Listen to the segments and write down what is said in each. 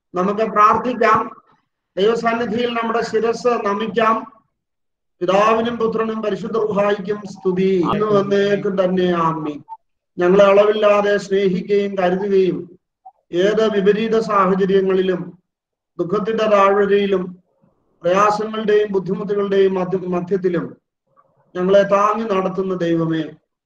നമുക്ക് പ്രാർത്ഥിക്കാം ദൈവസന്നിധിയിൽ നമ്മുടെ ശിരസ് നമിക്കാം പിതാവിനും പുത്രനും പരിശുദ്ധ റുഹായിക്കും സ്തുതി എന്ന് വന്നേക്കും തന്നെ ആമ്മി ഞങ്ങളെ അളവില്ലാതെ സ്നേഹിക്കുകയും കരുതുകയും ഏത് വിപരീത സാഹചര്യങ്ങളിലും ദുഃഖത്തിന്റെ താഴ്വരയിലും പ്രയാസങ്ങളുടെയും ബുദ്ധിമുട്ടുകളുടെയും മധ്യ മധ്യത്തിലും ഞങ്ങളെ താങ്ങി നടത്തുന്ന ദൈവമേ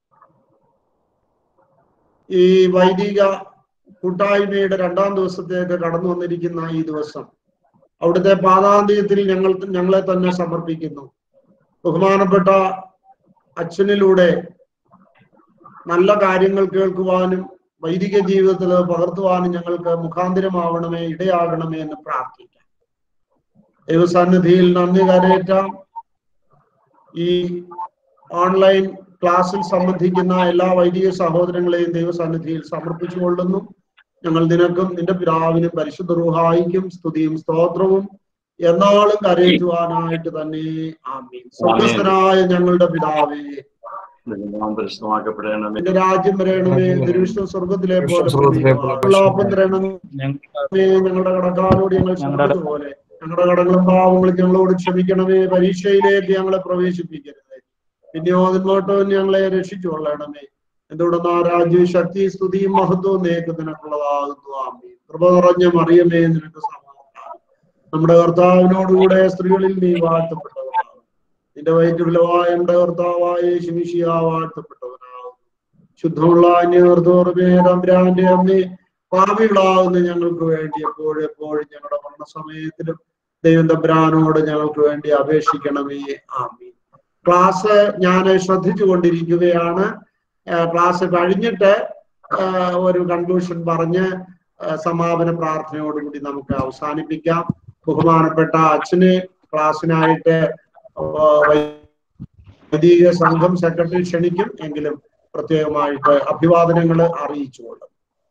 ഈ വൈദിക കൂട്ടായ്മയുടെ രണ്ടാം ദിവസത്തേക്ക് കടന്നു വന്നിരിക്കുന്ന ഈ ദിവസം അവിടുത്തെ പാതാന്ത്യത്തിൽ ഞങ്ങൾ ഞങ്ങളെ തന്നെ സമർപ്പിക്കുന്നു ബഹുമാനപ്പെട്ട അച്ഛനിലൂടെ നല്ല കാര്യങ്ങൾ കേൾക്കുവാനും വൈദിക ജീവിതത്തിൽ പകർത്തുവാനും ഞങ്ങൾക്ക് മുഖാന്തരമാവണമേ ഇടയാകണമേ എന്ന് പ്രാർത്ഥിക്കാം ദൈവസന്നിധിയിൽ നന്ദി കരയേറ്റാം ഈ ഓൺലൈൻ ക്ലാസ്സിൽ സംബന്ധിക്കുന്ന എല്ലാ വൈദിക സഹോദരങ്ങളെയും ദൈവസന്നിധിയിൽ സമർപ്പിച്ചുകൊള്ളുന്നു ഞങ്ങൾ നിനക്കും നിന്റെ പിതാവിനും പരിശുദ്ധ റൂഹായിക്കും സ്തുതിയും സ്തോത്രവും എന്നാളും കരയേറ്റുവാനായിട്ട് തന്നെ ആമീൻ സ്വർഗസ്ഥനായ ഞങ്ങളുടെ പിതാവേ പരിശുദ്ധമാക്കപ്പെടണമേ നിന്റെ രാജ്യം വരയണമേ തിരുവിഷ്ണു സ്വർഗത്തിലെ പോലെ സ്വർഗ്ഗത്തിലെ പോലെ ഉള്ളാപ്പം തരണമേ ഞങ്ങൾ ഞങ്ങളുടെ കടക്കാരോട് ഞങ്ങൾ ക്ഷമിച്ചതുപോലെ ഞങ്ങളുടെ കടങ്ങളും പാവങ്ങളും ഞങ്ങളോട് ക്ഷമിക്കണമേ പരീക്ഷയിലേക്ക് ഞങ്ങളെ പ്രവേശിപ്പിക്കരുത് പിന്നെയോ അതിനോട്ടോ ഞങ്ങളെ രക്ഷിച്ചുകൊള്ളണമേ എന്തുകൊണ്ടെന്ന് ആ രാജ്യവും ശക്തി സ്തുതിയും മഹത്വവും നേക്ക് നിനക്കുള്ളതാകുന്നു ആമേ കൃപ നിറഞ്ഞ മറിയമേ നിനക്ക് സമാധാനം നമ്മുടെ കർത്താവിനോടുകൂടെ സ്ത്രീകളിൽ നീ വാഴ്ത്തപ്പെട്ടവനാകും നിന്റെ വയറ്റുവിലവായ നമ്മുടെ കർത്താവായ ശിമിഷിയ വാഴ്ത്തപ്പെട്ടവനാകും ശുദ്ധമുള്ള അന്യർത്തോർമേ തമ്പുരാന്റെ അമ്മേ പാപികളാകുന്ന ഞങ്ങൾക്ക് വേണ്ടി എപ്പോഴും എപ്പോഴും ഞങ്ങളുടെ മരണസമയത്തിലും ദൈവം തമ്പുരാനോട് ഞങ്ങൾക്ക് വേണ്ടി അപേക്ഷിക്കണമേ ആമീൻ ക്ലാസ് ഞാൻ ശ്രദ്ധിച്ചു കൊണ്ടിരിക്കുകയാണ് ആ, ക്ലാസ് കഴിഞ്ഞിട്ട് ആ, ഒരു കൺക്ലൂഷൻ പറഞ്ഞ് ആ, സമാപന പ്രാർത്ഥനയോടുകൂടി നമുക്ക് അവസാനിപ്പിക്കാം ബഹുമാനപ്പെട്ട അച്ഛന് ക്ലാസ്സിനായിട്ട് ആ, വൈദിക സംഘം സെക്രട്ടറി ക്ഷണിക്കും എങ്കിലും പ്രത്യേകമായിട്ട് അഭിവാദനങ്ങൾ അറിയിച്ചുകൊള്ളും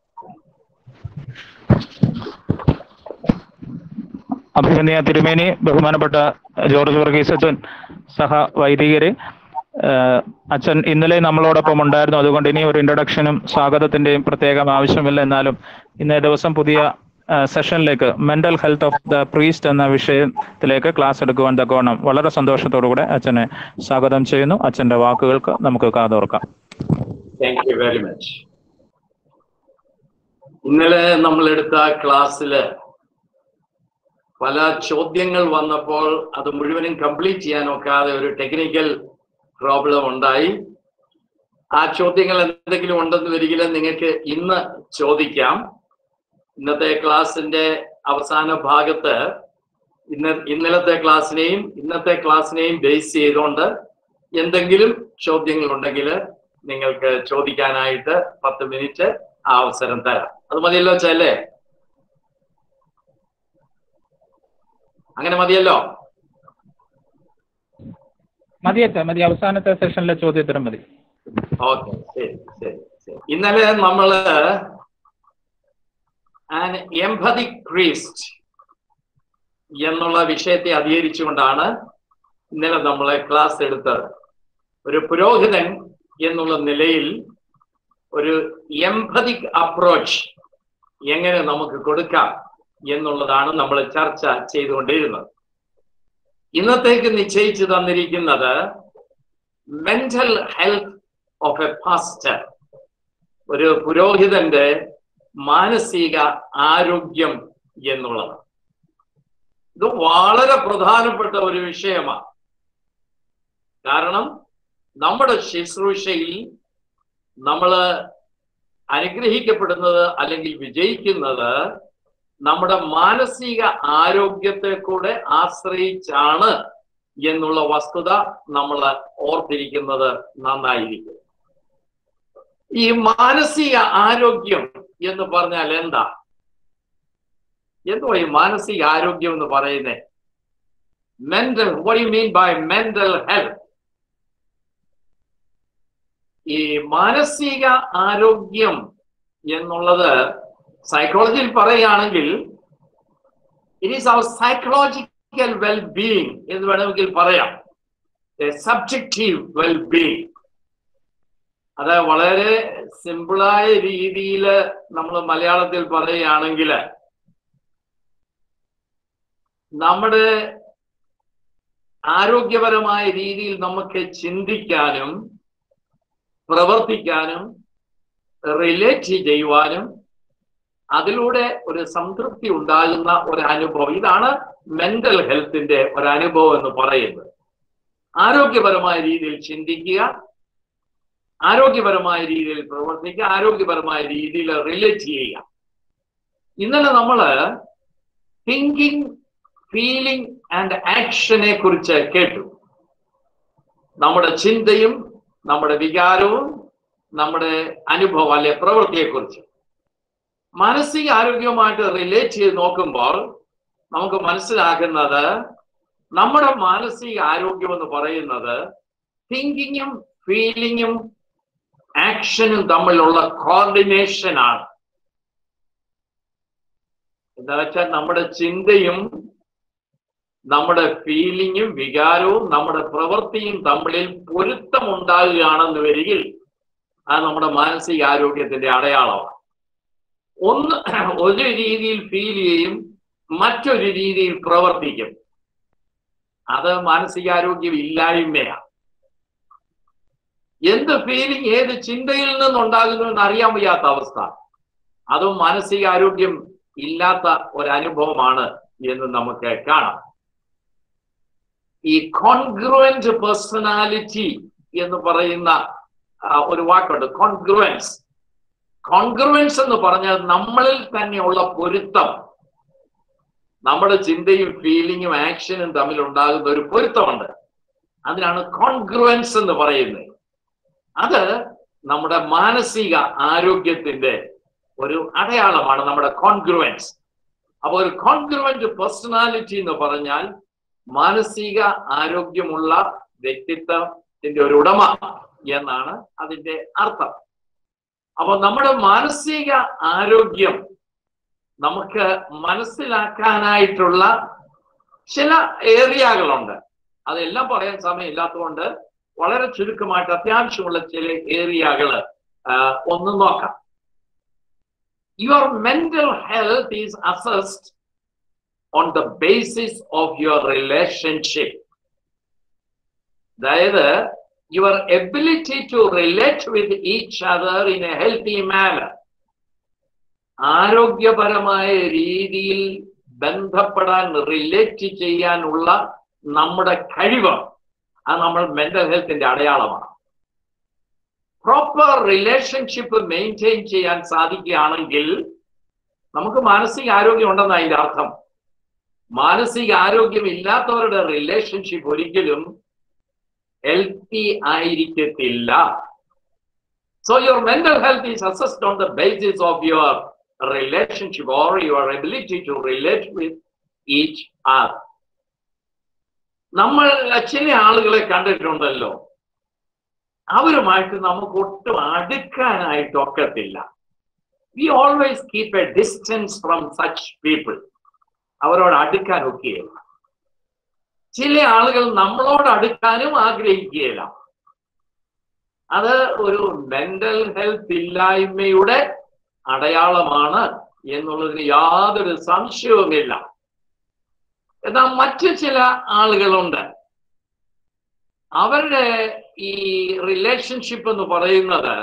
അഭിമന്യ തിരുമേനി ബഹുമാനപ്പെട്ട ജോർജ് വർഗീസ് അച്ഛൻ സഹ വൈദികര് ഏഹ് അച്ഛൻ ഇന്നലെ നമ്മളോടൊപ്പം ഉണ്ടായിരുന്നു അതുകൊണ്ട് ഇനി ഒരു ഇൻട്രൊഡക്ഷനും സ്വാഗതത്തിന്റെയും പ്രത്യേകം ആവശ്യമില്ല എന്നാലും ഇന്നേ ദിവസം പുതിയ ഏഹ് സെഷനിലേക്ക് mental health of the priest എന്ന വിഷയത്തിലേക്ക് ക്ലാസ് എടുക്കുവാൻ തക്കവണ്ണം വളരെ സന്തോഷത്തോടുകൂടെ അച്ഛനെ സ്വാഗതം ചെയ്യുന്നു അച്ഛന്റെ വാക്കുകൾക്ക് നമുക്ക് കാതോർക്കാം താങ്ക് യു വെരി മച്ച് ഇന്നലെ നമ്മൾ എടുത്ത ക്ലാസ്സില് പല ചോദ്യങ്ങൾ വന്നപ്പോൾ അത് മുഴുവനും കംപ്ലീറ്റ് ചെയ്യാൻ ഒക്കാതെ ഒരു ടെക്നിക്കൽ പ്രോബ്ലം ഉണ്ടായി ആ ചോദ്യങ്ങൾ എന്തെങ്കിലും ഉണ്ടെന്ന് വരികിൽ നിങ്ങൾക്ക് ഇന്ന് ചോദിക്കാം ഇന്നത്തെ ക്ലാസ്സിന്റെ അവസാന ഭാഗത്ത് ഇന്ന ഇന്നലത്തെ ക്ലാസ്സിനെയും ഇന്നത്തെ ക്ലാസ്സിനെയും ബേസ് ചെയ്തുകൊണ്ട് എന്തെങ്കിലും ചോദ്യങ്ങൾ ഉണ്ടെങ്കിൽ നിങ്ങൾക്ക് ചോദിക്കാനായിട്ട് പത്ത് മിനിറ്റ് ആ അവസരം തരാം അത് മതിയല്ലോ ചല്ലേ അങ്ങനെ മതിയല്ലോ മതി അച്ഛ മതി അവസാനത്തെ സെഷനിലെ ചോദ്യത്തിനും മതി ഓക്കെ ശരി ശരി ശരി ഇന്നലെ നമ്മള് ആൻ എംപതിക് പ്രീസ്റ്റ് എന്നുള്ള വിഷയത്തെ അധികരിച്ചുകൊണ്ടാണ് ഇന്നലെ നമ്മളെ ക്ലാസ് എടുത്തത് ഒരു പുരോഹിതൻ എന്നുള്ള നിലയിൽ ഒരു എംപതിക് അപ്രോച്ച് എങ്ങനെ നമുക്ക് കൊടുക്കാം എന്നുള്ളതാണ് നമ്മൾ ചർച്ച ചെയ്തുകൊണ്ടിരുന്നത് ഇന്നത്തേക്ക് നിശ്ചയിച്ചു തന്നിരിക്കുന്നത് mental health of a pastor ഒരു പുരോഹിതന്റെ മാനസിക ആരോഗ്യം എന്നുള്ളത് ഇത് വളരെ പ്രധാനപ്പെട്ട ഒരു വിഷയമാണ് കാരണം നമ്മുടെ ശുശ്രൂഷയിൽ നമ്മൾ അനുഗ്രഹിക്കപ്പെടുന്നത് അല്ലെങ്കിൽ വിജയിക്കുന്നത് നമ്മുടെ മാനസിക ആരോഗ്യത്തെ കൂടെ ആശ്രയിച്ചാണ് എന്നുള്ള വസ്തുത നമ്മൾ ഓർത്തിരിക്കുന്നത് നന്നായിരിക്കും ഈ മാനസിക ആരോഗ്യം എന്ന് പറഞ്ഞാൽ എന്താ എന്തോ ഈ മാനസിക ആരോഗ്യം എന്ന് പറയുന്നേ mental what do you mean by mental health ഈ മാനസിക ആരോഗ്യം എന്നുള്ളത് സൈക്കോളജിയിൽ പറയുകയാണെങ്കിൽ it is our psychological well being എന്ന് വേണമെങ്കിൽ പറയാം സബ്ജക്റ്റീവ് വെൽ ബീയിങ് അത് വളരെ സിമ്പിളായ രീതിയിൽ നമ്മൾ മലയാളത്തിൽ പറയുകയാണെങ്കിൽ നമ്മുടെ ആരോഗ്യപരമായ രീതിയിൽ നമുക്ക് ചിന്തിക്കാനും പ്രവർത്തിക്കാനും റിലേറ്റ് ചെയ്യുവാനും അതിലൂടെ ഒരു സംതൃപ്തി ഉണ്ടാകുന്ന ഒരു അനുഭവം ഇതാണ് മെന്റൽ ഹെൽത്തിന്റെ ഒരു അനുഭവം എന്ന് പറയുന്നത് ആരോഗ്യപരമായ രീതിയിൽ ചിന്തിക്കുക ആരോഗ്യപരമായ രീതിയിൽ പ്രവർത്തിക്കുക ആരോഗ്യപരമായ രീതിയിൽ റിലേറ്റ് ചെയ്യുക ഇന്നലെ നമ്മള് തിങ്കിങ് ഫീലിംഗ് ആൻഡ് ആക്ഷനെ കുറിച്ച് കേട്ടു നമ്മുടെ ചിന്തയും നമ്മുടെ വികാരവും നമ്മുടെ അനുഭവം അല്ലെ പ്രവൃത്തിയെക്കുറിച്ച് മാനസിക ആരോഗ്യവുമായിട്ട് റിലേറ്റ് ചെയ്ത് നോക്കുമ്പോൾ നമുക്ക് മനസ്സിലാക്കുന്നത് നമ്മുടെ മാനസിക ആരോഗ്യം എന്ന് പറയുന്നത് തിങ്കിങ്ങും ഫീലിങ്ങും ആക്ഷനും തമ്മിലുള്ള കോർഡിനേഷൻ ആണ് എന്താ വെച്ചാൽ നമ്മുടെ ചിന്തയും നമ്മുടെ ഫീലിങ്ങും വികാരവും നമ്മുടെ പ്രവൃത്തിയും തമ്മിൽ പൊരുത്തം ഉണ്ടാകുകയാണെന്ന് വരികിൽ അത് നമ്മുടെ മാനസിക ആരോഗ്യത്തിന്റെ അടയാളമാണ് ഒന്ന് ഒരു രീതിയിൽ ഫീൽ ചെയ്യും മറ്റൊരു രീതിയിൽ പ്രവർത്തിക്കും അത് മാനസികാരോഗ്യം ഇല്ലായ്മയാണ് എന്ത് ഫീലിംഗ് ഏത് ചിന്തയിൽ നിന്നുണ്ടാകുന്നു എന്ന് അറിയാൻ വയ്യാത്ത അവസ്ഥ അതും മാനസികാരോഗ്യം ഇല്ലാത്ത ഒരനുഭവമാണ് എന്ന് നമുക്ക് കാണാം ഈ കോൺഗ്രുവന്റ് പേഴ്സണാലിറ്റി എന്ന് പറയുന്ന ഒരു വാക്കുണ്ട് കോൺഗ്രുവൻസ് കോൺഗ്രുവൻസ് എന്ന് പറഞ്ഞാൽ നമ്മളിൽ തന്നെയുള്ള പൊരുത്തം നമ്മുടെ ചിന്തയും ഫീലിങ്ങും ആക്ഷനും തമ്മിൽ ഉണ്ടാകുന്ന ഒരു പൊരുത്തമുണ്ട് അതിനാണ് കോൺഗ്രുവൻസ് എന്ന് പറയുന്നത് അത് നമ്മുടെ മാനസിക ആരോഗ്യത്തിന്റെ ഒരു അടയാളമാണ് നമ്മുടെ കോൺഗ്രുവൻസ് അപ്പൊ ഒരു കോൺഗ്രുവന്റ് പേഴ്സണാലിറ്റി എന്ന് പറഞ്ഞാൽ മാനസിക ആരോഗ്യമുള്ള വ്യക്തിത്വത്തിന്റെ ഒരു ഉടമ എന്നാണ് അതിന്റെ അർത്ഥം അപ്പൊ നമ്മുടെ മാനസിക ആരോഗ്യം നമുക്ക് മനസ്സിലാക്കാനായിട്ടുള്ള ചില ഏരിയകളുണ്ട് അതെല്ലാം പറയാൻ സമയമില്ലാത്തതുകൊണ്ട് വളരെ ചുരുക്കമായിട്ട് അത്യാവശ്യമുള്ള ചില ഏരിയകൾ ഒന്ന് നോക്കാം your mental health is assessed on the basis of your relationship അതായത് your ability to relate with each other in a healthy manner ആരോഗ്യപരമായ രീതിയിൽ ബന്ധപ്പെടാൻ റിലേറ്റ് ചെയ്യാനുള്ള നമ്മുടെ കഴിവ് അത് നമ്മൾ മെന്റൽ ഹെൽത്തിന്റെ അടയാളമാണ് പ്രോപ്പർ റിലേഷൻഷിപ്പ് മെയിൻറ്റെയിൻ ചെയ്യാൻ സാധിക്കുകയാണെങ്കിൽ നമുക്ക് മാനസിക ആരോഗ്യം ഉണ്ടെന്ന് അതിന്റെ അർത്ഥം മാനസിക ആരോഗ്യം ഇല്ലാത്തവരുടെ റിലേഷൻഷിപ്പ് ഒരിക്കലും ഹെൽത്തി ആയിരിക്കത്തില്ല so your mental health is assessed on the basis of your relationship or your ability to relate with each other. നമ്മൾ ചില ആളുകളെ കണ്ടിട്ടുണ്ടല്ലോ അവരുമായിട്ട് നമുക്ക് ഒട്ടും അടുക്കാനായിട്ട് ഒക്കത്തില്ല we always keep a distance from such people അവരോട് അടുക്കാൻ ഒക്കെയില്ല ചില ആളുകൾ നമ്മളോട് അടുക്കാനും ആഗ്രഹിക്കുകയില്ല അത് ഒരു മെന്റൽ ഹെൽത്ത് ഇല്ലായ്മയുടെ അടയാളമാണ് എന്നുള്ളതിന് യാതൊരു സംശയവുമില്ല എന്നാൽ മറ്റു ചില ആളുകളുണ്ട് അവരുടെ ഈ റിലേഷൻഷിപ്പ് എന്ന് പറയുന്നത്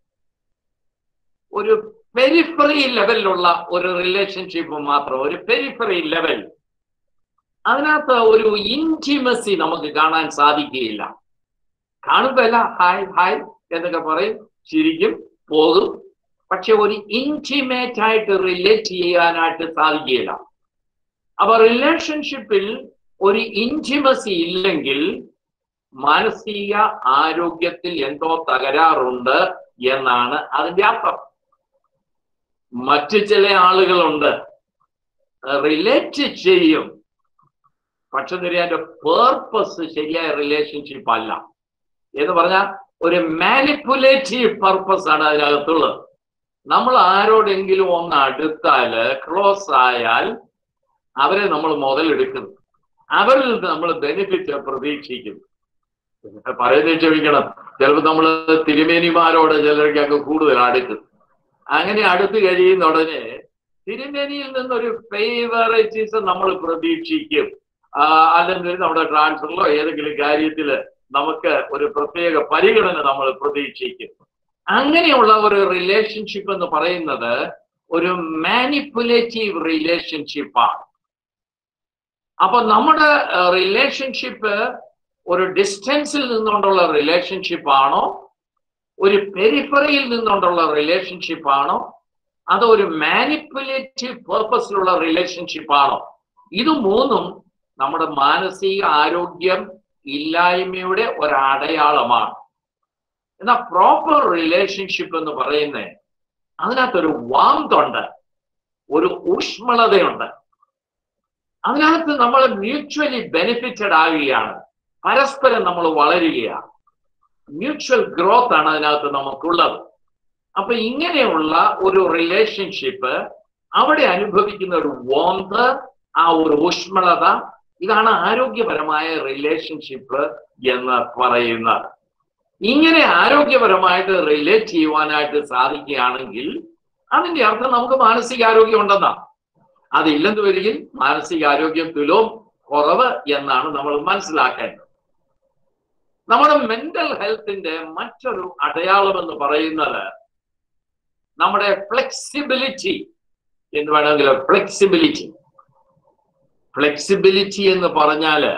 ഒരു പെരിഫറി ലെവലിലുള്ള ഒരു റിലേഷൻഷിപ്പ് മാത്രം ഒരു പെരിഫറി ലെവൽ അതിനകത്ത് ഒരു ഇൻറ്റിമസി നമുക്ക് കാണാൻ സാധിക്കുകയില്ല കാണുമ്പല്ല ഹായ് ഹായ് എന്നൊക്കെ പറയും ചിരിക്കും പോകും പക്ഷെ ഒരു ഇൻറ്റിമേറ്റ് ആയിട്ട് റിലേറ്റ് ചെയ്യാനായിട്ട് സാധിക്കുകയില്ല അപ്പൊ റിലേഷൻഷിപ്പിൽ ഒരു ഇൻറ്റിമസി ഇല്ലെങ്കിൽ മാനസിക ആരോഗ്യത്തിൽ എന്തോ തകരാറുണ്ട് എന്നാണ് അതിന്റെ അർത്ഥം മറ്റു ചില ആളുകളുണ്ട് റിലേറ്റ് ചെയ്യും പക്ഷെ അതിന്റെ പേർപ്പസ് ശരിയായ റിലേഷൻഷിപ്പ് അല്ല എന്ന് പറഞ്ഞാൽ ഒരു മാനിപ്പുലേറ്റീവ് പർപ്പസ് ആണ് അതിനകത്തുള്ളത് നമ്മൾ ആരോടെങ്കിലും ഒന്ന് അടുത്താല് ക്ലോസ് ആയാൽ അവരെ നമ്മൾ മുതലെടുക്കുന്നു അവരിൽ നിന്ന് നമ്മൾ ബെനിഫിറ്റ് പ്രതീക്ഷിക്കുന്നു പറയുന്നത് ക്ഷമിക്കണം ചിലപ്പോൾ നമ്മൾ തിരുമേനിമാരോട് ചിലർക്കൊക്കെ കൂടുതൽ അടുക്കും അങ്ങനെ അടുത്ത് കഴിയുന്ന ഉടനെ തിരുമേനിയിൽ നിന്നൊരു ഫേവറേറ്റിസം നമ്മൾ പ്രതീക്ഷിക്കും ആ, അല്ലെങ്കിൽ നമ്മുടെ ട്രാൻസ്ഫറിലോ ഏതെങ്കിലും കാര്യത്തില് നമുക്ക് ഒരു പ്രത്യേക പരിഗണന നമ്മൾ പ്രതീക്ഷിക്കും അങ്ങനെയുള്ള ഒരു റിലേഷൻഷിപ്പ് എന്ന് പറയുന്നത് ഒരു മാനിപ്പുലേറ്റീവ് റിലേഷൻഷിപ്പാണ് അപ്പൊ നമ്മുടെ റിലേഷൻഷിപ്പ് ഒരു ഡിസ്റ്റൻസിൽ നിന്നുകൊണ്ടുള്ള റിലേഷൻഷിപ്പ് ആണോ ഒരു പെരിഫറിയിൽ നിന്നുകൊണ്ടുള്ള റിലേഷൻഷിപ്പ് ആണോ അതോ ഒരു മാനിപ്പുലേറ്റീവ് പേർപ്പസിലുള്ള റിലേഷൻഷിപ്പ് ആണോ ഇത് മൂന്നും നമ്മുടെ മാനസിക ആരോഗ്യം ഇല്ലായ്മയുടെ ഒരടയാളമാണ് എന്നാൽ പ്രോപ്പർ റിലേഷൻഷിപ്പ് എന്ന് പറയുന്നത് അതിനകത്തൊരു വാംതുണ്ട് ഒരു ഊഷ്മളതയുണ്ട് അതിനകത്ത് നമ്മൾ മ്യൂച്വലി ബെനിഫിറ്റഡ് ആകുകയാണ് പരസ്പരം നമ്മൾ വളരുകയാണ് മ്യൂച്വൽ ഗ്രോത്ത് ആണ് അതിനകത്ത് നമുക്കുള്ളത് അപ്പൊ ഇങ്ങനെയുള്ള ഒരു റിലേഷൻഷിപ്പ് അവിടെ അനുഭവിക്കുന്ന ഒരു വോംത് ആ ഒരു ഊഷ്മളത ഇതാണ് ആരോഗ്യപരമായ റിലേഷൻഷിപ്പ് എന്ന് പറയുന്നത് ഇങ്ങനെ ആരോഗ്യപരമായിട്ട് റിലേറ്റ് ചെയ്യുവാനായിട്ട് സാധിക്കുകയാണെങ്കിൽ അതിന്റെ അർത്ഥം നമുക്ക് മാനസികാരോഗ്യം ഉണ്ടെന്നാണ് അതില്ലെന്ന് വരികിൽ മാനസികാരോഗ്യം തുലവും കുറവ് എന്നാണ് നമ്മൾ മനസ്സിലാക്കേണ്ടത് നമ്മുടെ മെന്റൽ ഹെൽത്തിന്റെ മറ്റൊരു അടയാളം എന്ന് പറയുന്നത് നമ്മുടെ ഫ്ലെക്സിബിലിറ്റി എന്ന് വേണമെങ്കിൽ ഫ്ലെക്സിബിലിറ്റി ഫ്ലെക്സിബിലിറ്റി എന്ന് പറഞ്ഞാല്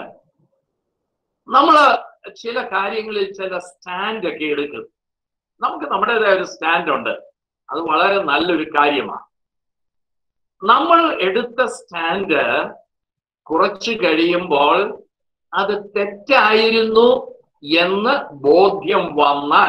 നമ്മൾ ചില കാര്യങ്ങളിൽ ചില സ്റ്റാൻഡ് ഒക്കെ എടുക്കും നമുക്ക് നമ്മുടേതായ ഒരു സ്റ്റാൻഡ് ഉണ്ട് അത് വളരെ നല്ലൊരു കാര്യമാണ് നമ്മൾ എടുത്ത സ്റ്റാൻഡ് കുറച്ച് കഴിയുമ്പോൾ അത് തെറ്റായിരുന്നു എന്ന് ബോധ്യം വന്നാൽ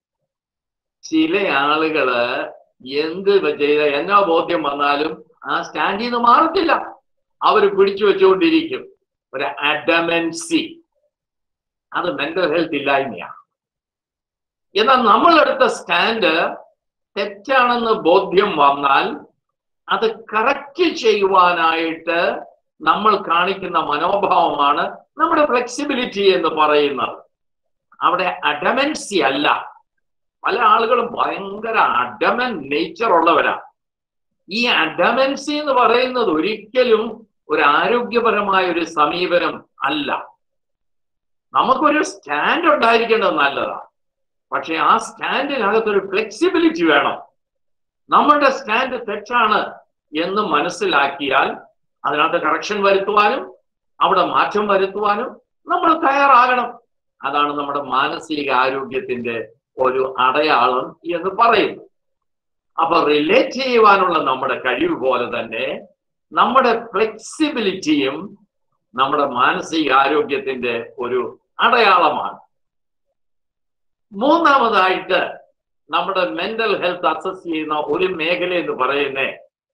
ചില ആളുകള് എന്ത് ചെയ്ത എന്നാ ബോധ്യം വന്നാലും ആ സ്റ്റാൻഡിൽ നിന്ന് മാറത്തില്ല അവർ പിടിച്ചു വെച്ചുകൊണ്ടിരിക്കും ഒരു അഡമൻസി അത് മെന്റൽ ഹെൽത്ത് ഇല്ലായ്മയാണ് എന്നാൽ നമ്മളെടുത്ത സ്റ്റാൻഡ് തെറ്റാണെന്ന് ബോധ്യം വന്നാൽ അത് കറക്റ്റ് ചെയ്യുവാനായിട്ട് നമ്മൾ കാണിക്കുന്ന മനോഭാവമാണ് നമ്മുടെ ഫ്ലെക്സിബിലിറ്റി എന്ന് പറയുന്നത് അവിടെ അഡമൻസി അല്ല പല ആളുകളും ഭയങ്കര അഡമൻ നേച്ചർ ഉള്ളവരാ ഈ അഡമൻസി എന്ന് പറയുന്നത് ഒരിക്കലും ഒരു ആരോഗ്യപരമായ ഒരു സമീപനം അല്ല നമുക്കൊരു സ്റ്റാൻഡ് ഉണ്ടായിരിക്കേണ്ടത് നല്ലതാണ് പക്ഷെ ആ സ്റ്റാൻഡിനകത്തൊരു ഫ്ലെക്സിബിലിറ്റി വേണം നമ്മളുടെ സ്റ്റാൻഡ് തെറ്റാണ് എന്ന് മനസ്സിലാക്കിയാൽ അതിനകത്ത് കറക്ഷൻ വരുത്തുവാനും അവിടെ മാറ്റം വരുത്തുവാനും നമ്മൾ തയ്യാറാകണം അതാണ് നമ്മുടെ മാനസിക ആരോഗ്യത്തിന്റെ ഒരു അടയാളം എന്ന് പറയുന്നു അപ്പൊ റിലേറ്റ് ചെയ്യുവാനുള്ള നമ്മുടെ കഴിവ് പോലെ തന്നെ നമ്മുടെ ഫ്ലെക്സിബിലിറ്റിയും നമ്മുടെ മാനസിക ആരോഗ്യത്തിന്റെ ഒരു അടയാളമാണ് മൂന്നാമതായിട്ട് നമ്മുടെ മെന്റൽ ഹെൽത്ത് അസസ് ചെയ്യുന്ന ഒരു മേഖല എന്ന് പറയുന്നേ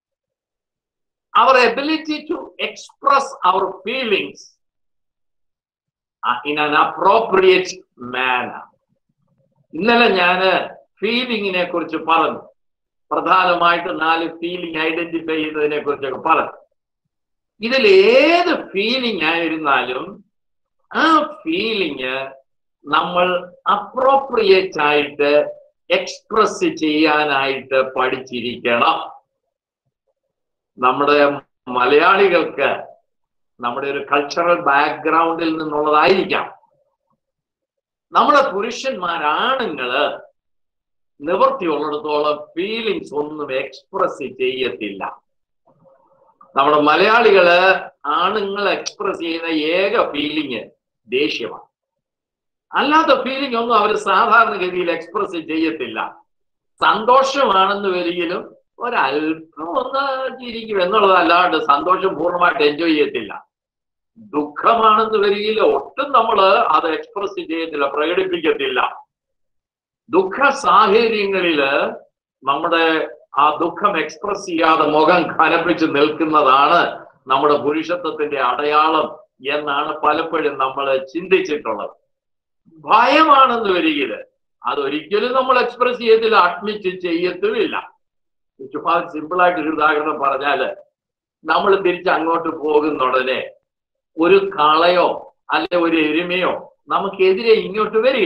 our ability to express our feelings in an appropriate manner ഇന്നലെ ഞാന് ഫീലിങ്ങിനെ കുറിച്ച് പറഞ്ഞു പ്രധാനമായിട്ട് നാല് ഫീലിംഗ് ഐഡന്റിഫൈ ചെയ്യുന്നതിനെ കുറിച്ചൊക്കെ പറഞ്ഞു ഇതിൽ ഏത് ഫീലിംഗ് ആയിരുന്നാലും ആ ഫീലിംഗ് നമ്മൾ അപ്രോപ്രിയേറ്റ് ആയിട്ട് എക്സ്പ്രസ് ചെയ്യാനായിട്ട് പഠിച്ചിരിക്കണം നമ്മുടെ മലയാളികൾക്ക് നമ്മുടെ ഒരു കൾച്ചറൽ ബാക്ക്ഗ്രൗണ്ടിൽ നിന്നുള്ളതായിരിക്കാം നമ്മുടെ പുരുഷന്മാരാണുങ്ങള് നിവൃത്തിയുള്ളിടത്തോളം ഫീലിങ്സ് ഒന്നും എക്സ്പ്രസ് ചെയ്യത്തില്ല നമ്മുടെ മലയാളികള് ആണുങ്ങൾ എക്സ്പ്രസ് ചെയ്യുന്ന ഏക ഫീലിംഗ് ദേഷ്യമാണ് അല്ലാത്ത ഫീലിംഗ് ഒന്നും അവർ സാധാരണഗതിയിൽ എക്സ്പ്രസ് ചെയ്യത്തില്ല സന്തോഷമാണെന്ന് വരികിലും ഒരല്പം ഒന്ന് ചിരിക്കും എന്നുള്ളതല്ലാണ്ട് സന്തോഷം പൂർണ്ണമായിട്ട് എൻജോയ് ചെയ്യത്തില്ല ദുഃഖമാണെന്ന് വരികിൽ ഒട്ടും നമ്മൾ അത് എക്സ്പ്രസ് ചെയ്യത്തില്ല പ്രകടിപ്പിക്കത്തില്ല ദുഃഖ സാഹചര്യങ്ങളില് നമ്മുടെ ആ ദുഃഖം എക്സ്പ്രസ് ചെയ്യാതെ മുഖം കനപ്പിച്ച് നിൽക്കുന്നതാണ് നമ്മുടെ പുരുഷത്വത്തിന്റെ അടയാളം എന്നാണ് പലപ്പോഴും നമ്മൾ ചിന്തിച്ചിട്ടുള്ളത് ഭയമാണെന്ന് വരികില് അതൊരിക്കലും നമ്മൾ എക്സ്പ്രസ് ചെയ്യത്തില്ല അഡ്മിറ്റ് ചെയ്യത്തുമില്ല ചുമ്മാ സിമ്പിളായിട്ട് ഒരു ഉദാഹരണം പറഞ്ഞാല് നമ്മൾ തിരിച്ച് അങ്ങോട്ട് പോകുന്ന ഉടനെ ഒരു കളയോ അല്ലെ ഒരു എരുമയോ നമുക്കെതിരെ ഇങ്ങോട്ട് വരിക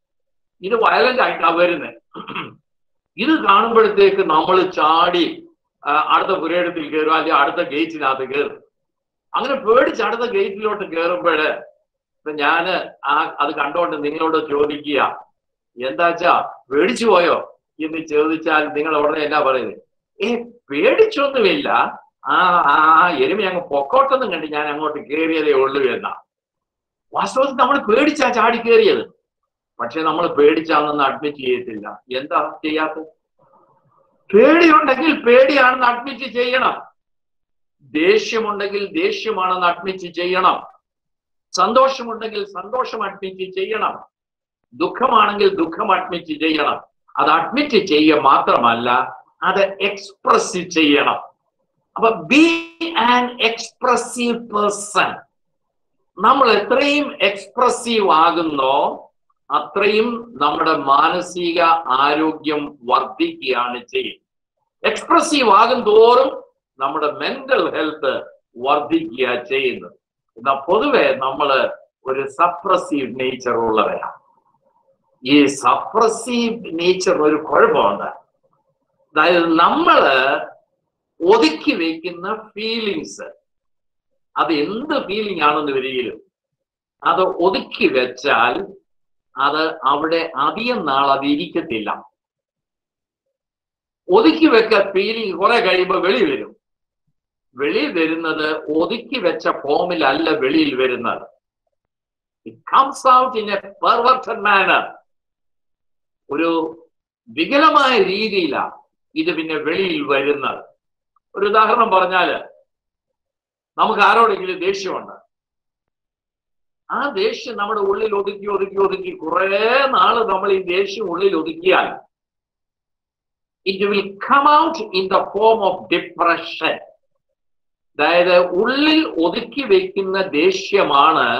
ഇത് വയലന്റ് ആയിട്ടാ വരുന്നത് ഇത് കാണുമ്പോഴത്തേക്ക് നമ്മൾ ചാടി ആ, അടുത്ത പുരയിടത്തിൽ കയറും അല്ലെങ്കിൽ അടുത്ത ഗേറ്റിനകത്ത് കയറും അങ്ങനെ പേടിച്ച് അടുത്ത ഗേറ്റിലോട്ട് കയറുമ്പോഴ് ഇപ്പൊ ഞാന് ആ അത് കണ്ടോണ്ട് നിങ്ങളോട് ചോദിക്കുക എന്താച്ചാ പേടിച്ചു പോയോ എന്ന് ചോദിച്ചാൽ നിങ്ങൾ ഉടനെ എന്നാ പറയുന്നത് ഏ പേടിച്ചൊന്നുമില്ല ആ ആ ആ എരുമ അങ്ങ് പൊക്കോട്ടെന്നും കണ്ട് ഞാൻ അങ്ങോട്ട് കയറിയതേ ഉള്ളൂ എന്നാ വാസ്തവത്തിൽ നമ്മൾ പേടിച്ചാ ചാടി കയറിയത് പക്ഷെ നമ്മൾ പേടിച്ചാണെന്ന് അഡ്മിറ്റ് ചെയ്യത്തില്ല എന്താ ചെയ്യാത്തത് പേടിയുണ്ടെങ്കിൽ പേടിയാണെന്ന് അഡ്മിറ്റ് ചെയ്യണം ദേഷ്യമുണ്ടെങ്കിൽ ദേഷ്യമാണെന്ന് അഡ്മിറ്റ് ചെയ്യണം സന്തോഷമുണ്ടെങ്കിൽ സന്തോഷം അഡ്മിറ്റ് ചെയ്യണം ദുഃഖമാണെങ്കിൽ ദുഃഖം അഡ്മിറ്റ് ചെയ്യണം അത് അഡ്മിറ്റ് ചെയ്യുക മാത്രമല്ല അത് എക്സ്പ്രസ് ചെയ്യണം അപ്പൊ ബി ആൻ എക്സ്പ്രസീവ് പേഴ്സൺ നമ്മൾ എത്രയും എക്സ്പ്രസീവ് ആകുന്നോ അത്രയും നമ്മുടെ മാനസിക ആരോഗ്യം വർദ്ധിക്കുകയാണ് ചെയ്യുന്നത് എക്സ്പ്രസീവ് ആകും തോറും നമ്മുടെ മെന്റൽ ഹെൽത്ത് വർദ്ധിക്കുക ചെയ്യുന്നത് എന്നാൽ പൊതുവെ നമ്മൾ ഒരു സപ്രസീവ് നേച്ചർ ഉള്ളവരാണ് ഈ സപ്രസീവ് നേച്ചർ ഒരു കുഴപ്പമുണ്ട് അതായത് നമ്മള് ഒതുക്കി വെക്കുന്ന ഫീലിങ്സ് അത് എന്ത് ഫീലിംഗ് ആണെന്ന് വരികയിലും അത് ഒതുക്കി വെച്ചാൽ അത് അവിടെ അധികം നാൾ അത് ഇരിക്കത്തില്ല ഒതുക്കി വെക്ക ഫീലിംഗ് കുറെ കഴിയുമ്പോൾ വെളി വരും വെളിയിൽ വരുന്നത് ഒതുക്കി വെച്ച ഫോമിലല്ല വെളിയിൽ വരുന്നത് it comes out in a perverted manner ഒരു വികലമായ രീതിയിലാണ് ഇത് പിന്നെ വെളിയിൽ വരുന്നത് ഒരു ഉദാഹരണം പറഞ്ഞാല് നമുക്ക് ആരോടെങ്കിലും ദേഷ്യമുണ്ട് ആ ദേഷ്യം നമ്മുടെ ഉള്ളിൽ ഒതുക്കി ഒതുക്കി ഒതുക്കി കുറെ നാള് നമ്മൾ ഈ ദേഷ്യം ഉള്ളിൽ ഒതുക്കിയാൽ it will come out in the form of depression അതായത് ഉള്ളിൽ ഒതുക്കി വെക്കുന്ന ദേഷ്യമാണ്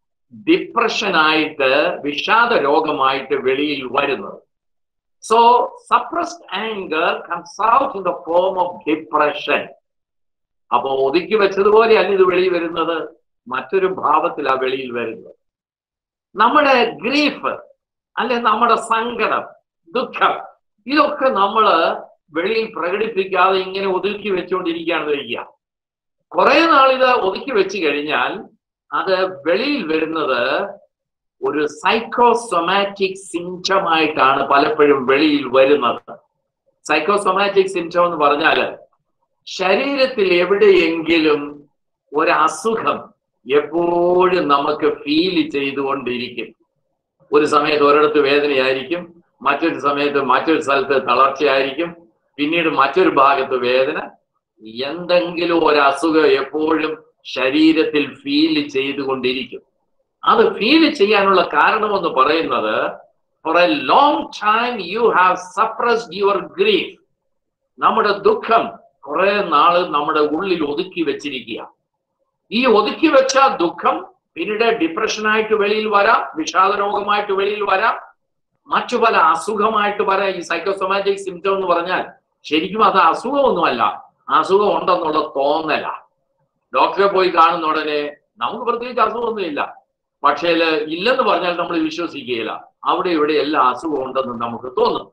ഡിപ്രഷനായിട്ട് വിഷാദ രോഗമായിട്ട് വെളിയിൽ വരുന്നത് so suppressed anger comes out in the form of depression അപ്പോ ഒതുക്കി വെച്ചതുപോലെയല്ല ഇത് വെളിയിൽ വരുന്നത് മറ്റൊരു ഭാവത്തിലാണ് വെളിയിൽ വരുന്നത് നമ്മുടെ ഗ്രീഫ് അല്ലെ നമ്മുടെ സങ്കടം ദുഃഖം ഇതൊക്കെ നമ്മൾ വെളിയിൽ പ്രകടിപ്പിക്കാതെ ഇങ്ങനെ ഒതുക്കി വെച്ചുകൊണ്ടിരിക്കുകയാണ് വരിക കുറെ നാളിത് ഒതുക്കി വെച്ച് കഴിഞ്ഞാൽ അത് വെളിയിൽ വരുന്നത് ഒരു സൈക്കോസൊമാറ്റിക് സിംറ്റമായിട്ടാണ് പലപ്പോഴും വെളിയിൽ വരുന്നത് സൈക്കോസൊമാറ്റിക് സിംറ്റം എന്ന് പറഞ്ഞാല് ശരീരത്തിൽ എവിടെയെങ്കിലും ഒരു അസുഖം എപ്പോഴും നമുക്ക് ഫീൽ ചെയ്തുകൊണ്ടിരിക്കും ഒരു സമയത്ത് ഒരിടത്ത് വേദനയായിരിക്കും മറ്റൊരു സമയത്ത് മറ്റൊരു സ്ഥലത്ത് തളർച്ചയായിരിക്കും പിന്നീട് മറ്റൊരു ഭാഗത്ത് വേദന എന്തെങ്കിലും ഒരു അസുഖം എപ്പോഴും ശരീരത്തിൽ ഫീൽ ചെയ്തുകൊണ്ടിരിക്കും അത് ഫീൽ ചെയ്യാനുള്ള കാരണമെന്ന് പറയുന്നത് for a long time you have suppressed your grief നമ്മുടെ ദുഃഖം കുറെ നാള് നമ്മുടെ ഉള്ളിൽ ഒതുക്കി വെച്ചിരിക്കുക ഈ ഒതുക്കി വെച്ച ദുഃഖം പിന്നീട് ഡിപ്രഷനായിട്ട് വെളിയിൽ വരാം വിഷാദ രോഗമായിട്ട് വെളിയിൽ വരാം മറ്റു പല അസുഖമായിട്ട് വരാം ഈ സൈക്കോസൊമാറ്റിക് സിംറ്റം എന്ന് പറഞ്ഞാൽ ശരിക്കും അത് അസുഖമൊന്നുമല്ല അസുഖം ഉണ്ടെന്നുള്ള തോന്നല ഡോക്ടറെ പോയി കാണുന്ന ഉടനെ നമുക്ക് പ്രത്യേകിച്ച് അസുഖമൊന്നുമില്ല പക്ഷേ ഇല്ലെന്ന് പറഞ്ഞാൽ നമ്മൾ വിശ്വസിക്കുകയില്ല അവിടെ ഇവിടെ എല്ലാ അസുഖം ഉണ്ടെന്ന് നമുക്ക് തോന്നും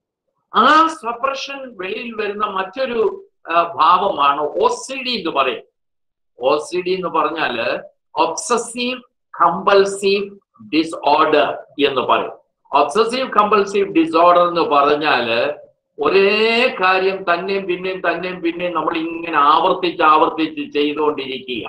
ആ സപ്രഷൻ വെളിയിൽ വരുന്ന മറ്റൊരു ഭാവമാണ് ഒ സി ഡി എന്ന് പറയും ഒ സി ഡി എന്ന് പറഞ്ഞാല് ഒബ്സസീവ് കമ്പൽസീവ് ഡിസോർഡർ എന്ന് പറയും ഒബ്സസീവ് കമ്പൽസീവ് ഡിസോർഡർ എന്ന് പറഞ്ഞാല് ഒരേ കാര്യം തന്നെയും പിന്നെയും തന്നെയും പിന്നെയും നമ്മൾ ഇങ്ങനെ ആവർത്തിച്ച് ആവർത്തിച്ച് ചെയ്തുകൊണ്ടിരിക്കുക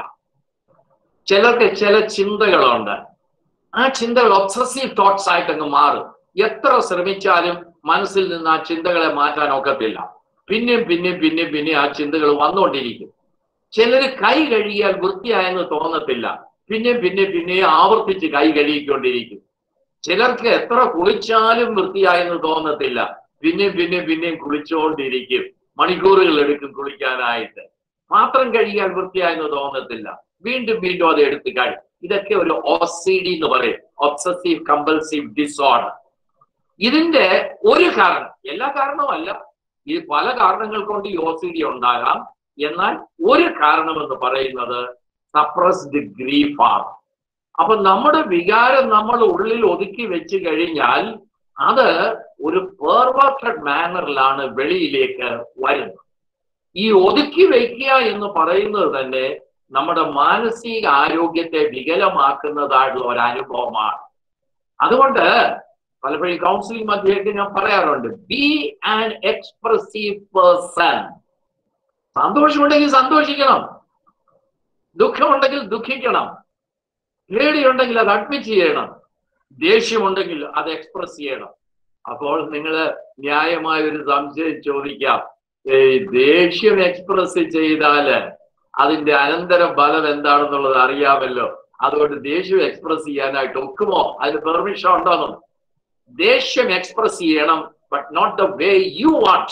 ചിലർക്ക് ചില ചിന്തകളുണ്ട് ആ ചിന്തകൾ ഒബ്സസീവ് തോട്ട്സ് ആയിട്ട് അങ്ങ് മാറും എത്ര ശ്രമിച്ചാലും മനസ്സിൽ നിന്ന് ആ ചിന്തകളെ മാറ്റാൻ ഒക്കത്തില്ല പിന്നെയും പിന്നെയും പിന്നെയും പിന്നെയും ആ ചിന്തകൾ വന്നുകൊണ്ടിരിക്കും ചിലര് കൈ കഴുകിയാൽ വൃത്തിയായെന്ന് തോന്നത്തില്ല പിന്നെയും പിന്നെയും പിന്നെയും ആവർത്തിച്ച് കൈ കഴുകിക്കൊണ്ടിരിക്കും ചിലർക്ക് എത്ര കുളിച്ചാലും വൃത്തിയായെന്ന് തോന്നത്തില്ല പിന്നെയും പിന്നെയും പിന്നെയും കുളിച്ചുകൊണ്ടിരിക്കും മണിക്കൂറുകൾ എടുക്കും കുളിക്കാനായിട്ട് പാത്രം കഴുകിയാൽ വൃത്തിയായെന്ന് തോന്നത്തില്ല വീണ്ടും വീണ്ടും അത് എടുത്ത് കഴിയും ഇതൊക്കെ ഒരു ഒ ഡി എന്ന് പറയും ഒബ്സസീവ് കമ്പൽസീവ് ഡിസോർഡർ ഇതിന്റെ ഒരു കാരണം എല്ലാ കാരണവുമല്ല ഇത് പല കാരണങ്ങൾ കൊണ്ട് ഈ ഒ സി ഡി ഉണ്ടാകാം എന്നാൽ ഒരു കാരണം എന്ന് പറയുന്നത് സപ്രസ്ഡ് ഗ്രീഫാണ് അപ്പൊ നമ്മുടെ വികാരം നമ്മൾ ഉള്ളിൽ ഒതുക്കി വെച്ച് കഴിഞ്ഞാൽ അത് ഒരു പെർവേർട്ടഡ് മാനറിലാണ് വെളിയിലേക്ക് വരുന്നത് ഈ ഒതുക്കി വയ്ക്കുക എന്ന് പറയുന്നത് തന്നെ നമ്മുടെ മാനസിക ആരോഗ്യത്തെ വികലമാക്കുന്നതായിട്ടുള്ള ഒരു അനുഭവമാണ് അതുകൊണ്ട് പലപ്പോഴും കൗൺസിലിംഗ് മധ്യയൊക്കെ ഞാൻ പറയാറുണ്ട് ബി ആൻ എക്സ്പ്രസീവ് പേഴ്സൺ സന്തോഷമുണ്ടെങ്കിൽ സന്തോഷിക്കണം ദുഃഖമുണ്ടെങ്കിൽ ദുഃഖിക്കണം പേടിയുണ്ടെങ്കിൽ അത് അഡ്മിറ്റ് ചെയ്യണം ദേഷ്യമുണ്ടെങ്കിൽ അത് എക്സ്പ്രസ് ചെയ്യണം അപ്പോൾ നിങ്ങൾ ന്യായമായ ഒരു സംശയം ചോദിക്കാം ഏയ് ദേഷ്യം എക്സ്പ്രസ് ചെയ്താല് അതിന്റെ അനന്തര ഫലം എന്താണെന്നുള്ളത് അറിയാമല്ലോ അതുകൊണ്ട് ദേഷ്യം എക്സ്പ്രസ് ചെയ്യാനായിട്ട് ഒക്കുമോ അതിന് പെർമിഷൻ ഉണ്ടോന്നും ദേഷ്യം എക്സ്പ്രസ് ചെയ്യണം but not the way you want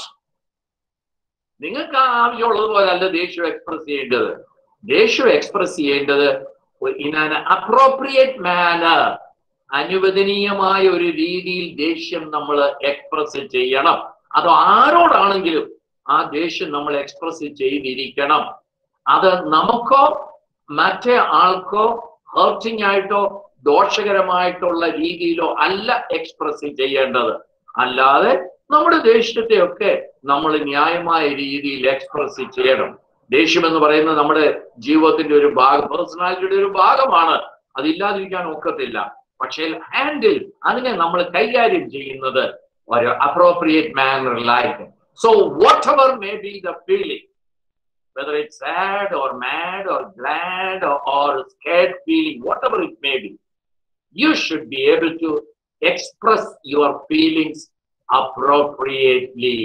നിങ്ങൾക്ക് ആവശ്യമുള്ളത് പോലെ അല്ല ദേഷ്യം എക്സ്പ്രസ് ചെയ്യേണ്ടത് ദേഷ്യം എക്സ്പ്രസ് ചെയ്യേണ്ടത് ഇൻ ആൻ അപ്രോപ്രിയേറ്റ് മാനർ അനുവദനീയമായ ഒരു രീതിയിൽ ദേഷ്യം നമ്മൾ എക്സ്പ്രസ് ചെയ്യണം അത് ആരോടാണെങ്കിലും ആ ദേഷ്യം നമ്മൾ എക്സ്പ്രസ് ചെയ്തിരിക്കണം അത് നമുക്കോ മറ്റേ ആൾക്കോ ഹേർട്ടിംഗ് ആയിട്ടോ ദോഷകരമായിട്ടുള്ള രീതിയിലോ അല്ല എക്സ്പ്രസ് ചെയ്യേണ്ടത് അല്ലാതെ നമ്മുടെ ദേഷ്യത്തെയൊക്കെ നമ്മൾ ന്യായമായ രീതിയിൽ എക്സ്പ്രസ് ചെയ്യണം ദേഷ്യം എന്ന് പറയുന്നത് നമ്മുടെ ജീവിതത്തിന്റെ ഒരു ഭാഗം പേഴ്സണാലിറ്റിയുടെ ഒരു ഭാഗമാണ് അതില്ലാതിരിക്കാൻ ഒക്കത്തില്ല പക്ഷേ ഹാൻഡിൽ അതിനെ നമ്മൾ കൈകാര്യം ചെയ്യുന്നത് ഒരു അപ്രോപ്രിയേറ്റ് മാനറിലായിരിക്കും so whatever may be the feeling whether it's sad or mad or glad or, or scared feeling, whatever it may be, you should be able to express your feelings appropriately.